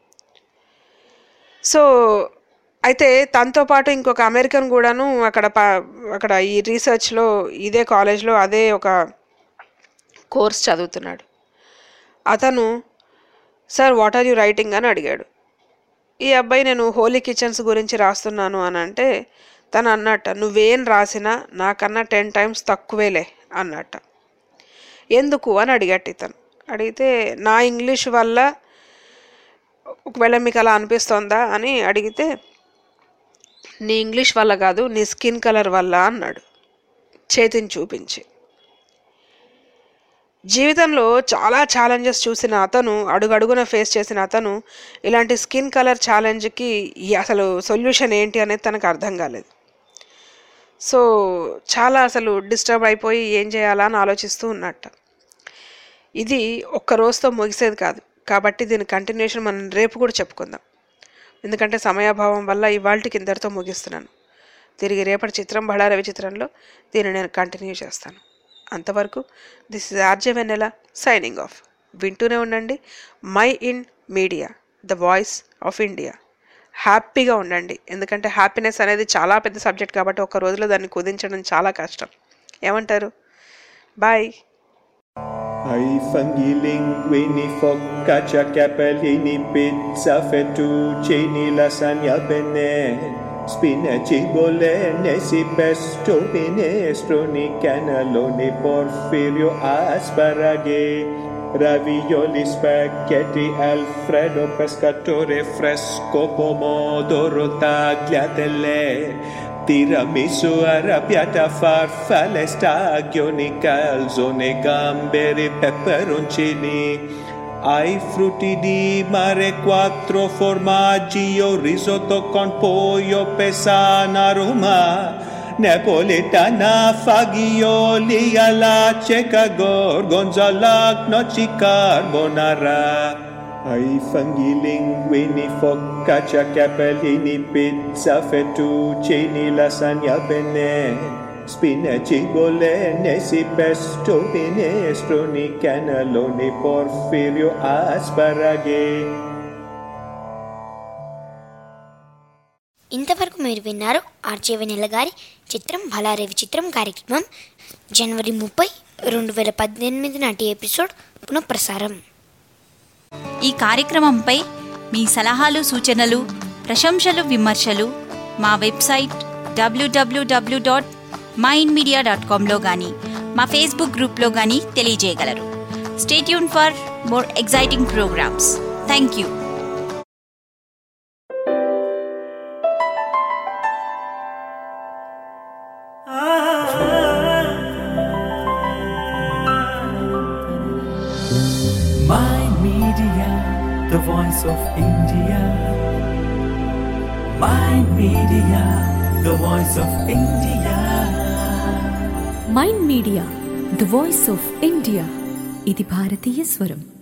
సో అయితే తనతో పాటు ఇంకొక అమెరికన్ కూడాను అక్కడ ప అక్కడ ఈ రీసెర్చ్లో ఇదే కాలేజ్లో అదే ఒక కోర్స్ చదువుతున్నాడు అతను sir what are you writing అని అడిగాడు ఈ అబ్బాయి నేను హోలీ కిచెన్స్ గురించి రాస్తున్నాను అని అంటే తను అన్నట్ట నువ్వేం రాసినా నాకన్నా టెన్ టైమ్స్ తక్కువేలే అన్నట్ట ఎందుకు అని అడిగట్టు ఇతను అడిగితే నా ఇంగ్లీష్ వల్ల ఒకవేళ మీకు అలా అనిపిస్తోందా అని అడిగితే నీ ఇంగ్లీష్ వల్ల కాదు నీ స్కిన్ కలర్ వల్ల అన్నాడు చేతిని చూపించి జీవితంలో చాలా ఛాలెంజెస్ చూసిన అతను అడుగడుగున ఫేస్ చేసిన అతను ఇలాంటి స్కిన్ కలర్ ఛాలెంజ్కి ఈ- అసలు సొల్యూషన్ ఏంటి అనేది తనకు అర్థం కాలేదు సో చాలా అసలు డిస్టర్బ్ అయిపోయి ఏం చేయాలా అని ఆలోచిస్తూ ఉన్నట్ట ఇది ఒక్క రోజుతో ముగిసేది కాదు కాబట్టి దీని కంటిన్యూషన్ మనం రేపు కూడా చెప్పుకుందాం ఎందుకంటే సమయాభావం వల్ల ఇవాళకి ఇందరితో ముగిస్తున్నాను తిరిగి రేపటి చిత్రం బళారవి చిత్రంలో దీన్ని నేను కంటిన్యూ చేస్తాను అంతవరకు this is RJ Vennela signing off వింటూనే ఉండండి Mind Media the voice of India హ్యాపీగా ఉండండి ఎందుకంటే హ్యాపీనెస్ అనేది చాలా పెద్ద సబ్జెక్ట్ కాబట్టి ఒక రోజులో దాన్ని కుదించడం చాలా కష్టం ఏమంటారు bye Ai funghi linguini, focaccia, capellini, pizza, fettuccini, lasagna, penne, spinaci, bolognesi, pesto, minestroni, cannelloni, porfirio, asparaghi, ravioli, spaghetti, alfredo, pescatore, fresco, pomodoro, tagliatelle, Tiramisu, arrabbiata, farfalle, stagioni, calzone, gamberi, peperoncini. Ai frutti di mare, quattro formaggi, io risotto con pollo, pesana, Roma. Napoletana, fagioli, alla cieca, gorgonzola, gnocchi, carbonara. Ai funghi linguini, focaccia, capellini, pizza, fettuccini, lasagna, penne, spinaci, bolognesi, pesto, minestroni, cannelloni, porfirio, asparaghi. ఇంతవరకు మీరు విన్నారు ఆర్జే వెనెల గారి చిత్రం భలారే విచిత్రం కార్యక్రమం జనవరి ముప్పై రెండు వేల పద్దెనిమిది నాటి ఎపిసోడ్ పునఃప్రసారం ఈ కార్యక్రమంపై మీ సలహాలు సూచనలు ప్రశంసలు విమర్శలు మా website WWW dot Mind Media dot కామ్లో కానీ మా ఫేస్బుక్ గ్రూప్లో కానీ తెలియజేయగలరు stay tuned for more exciting programmes thank you My Media, the voice of India. My Media, the voice of India. Mind media the voice of India ఇది భారతీయ స్వరం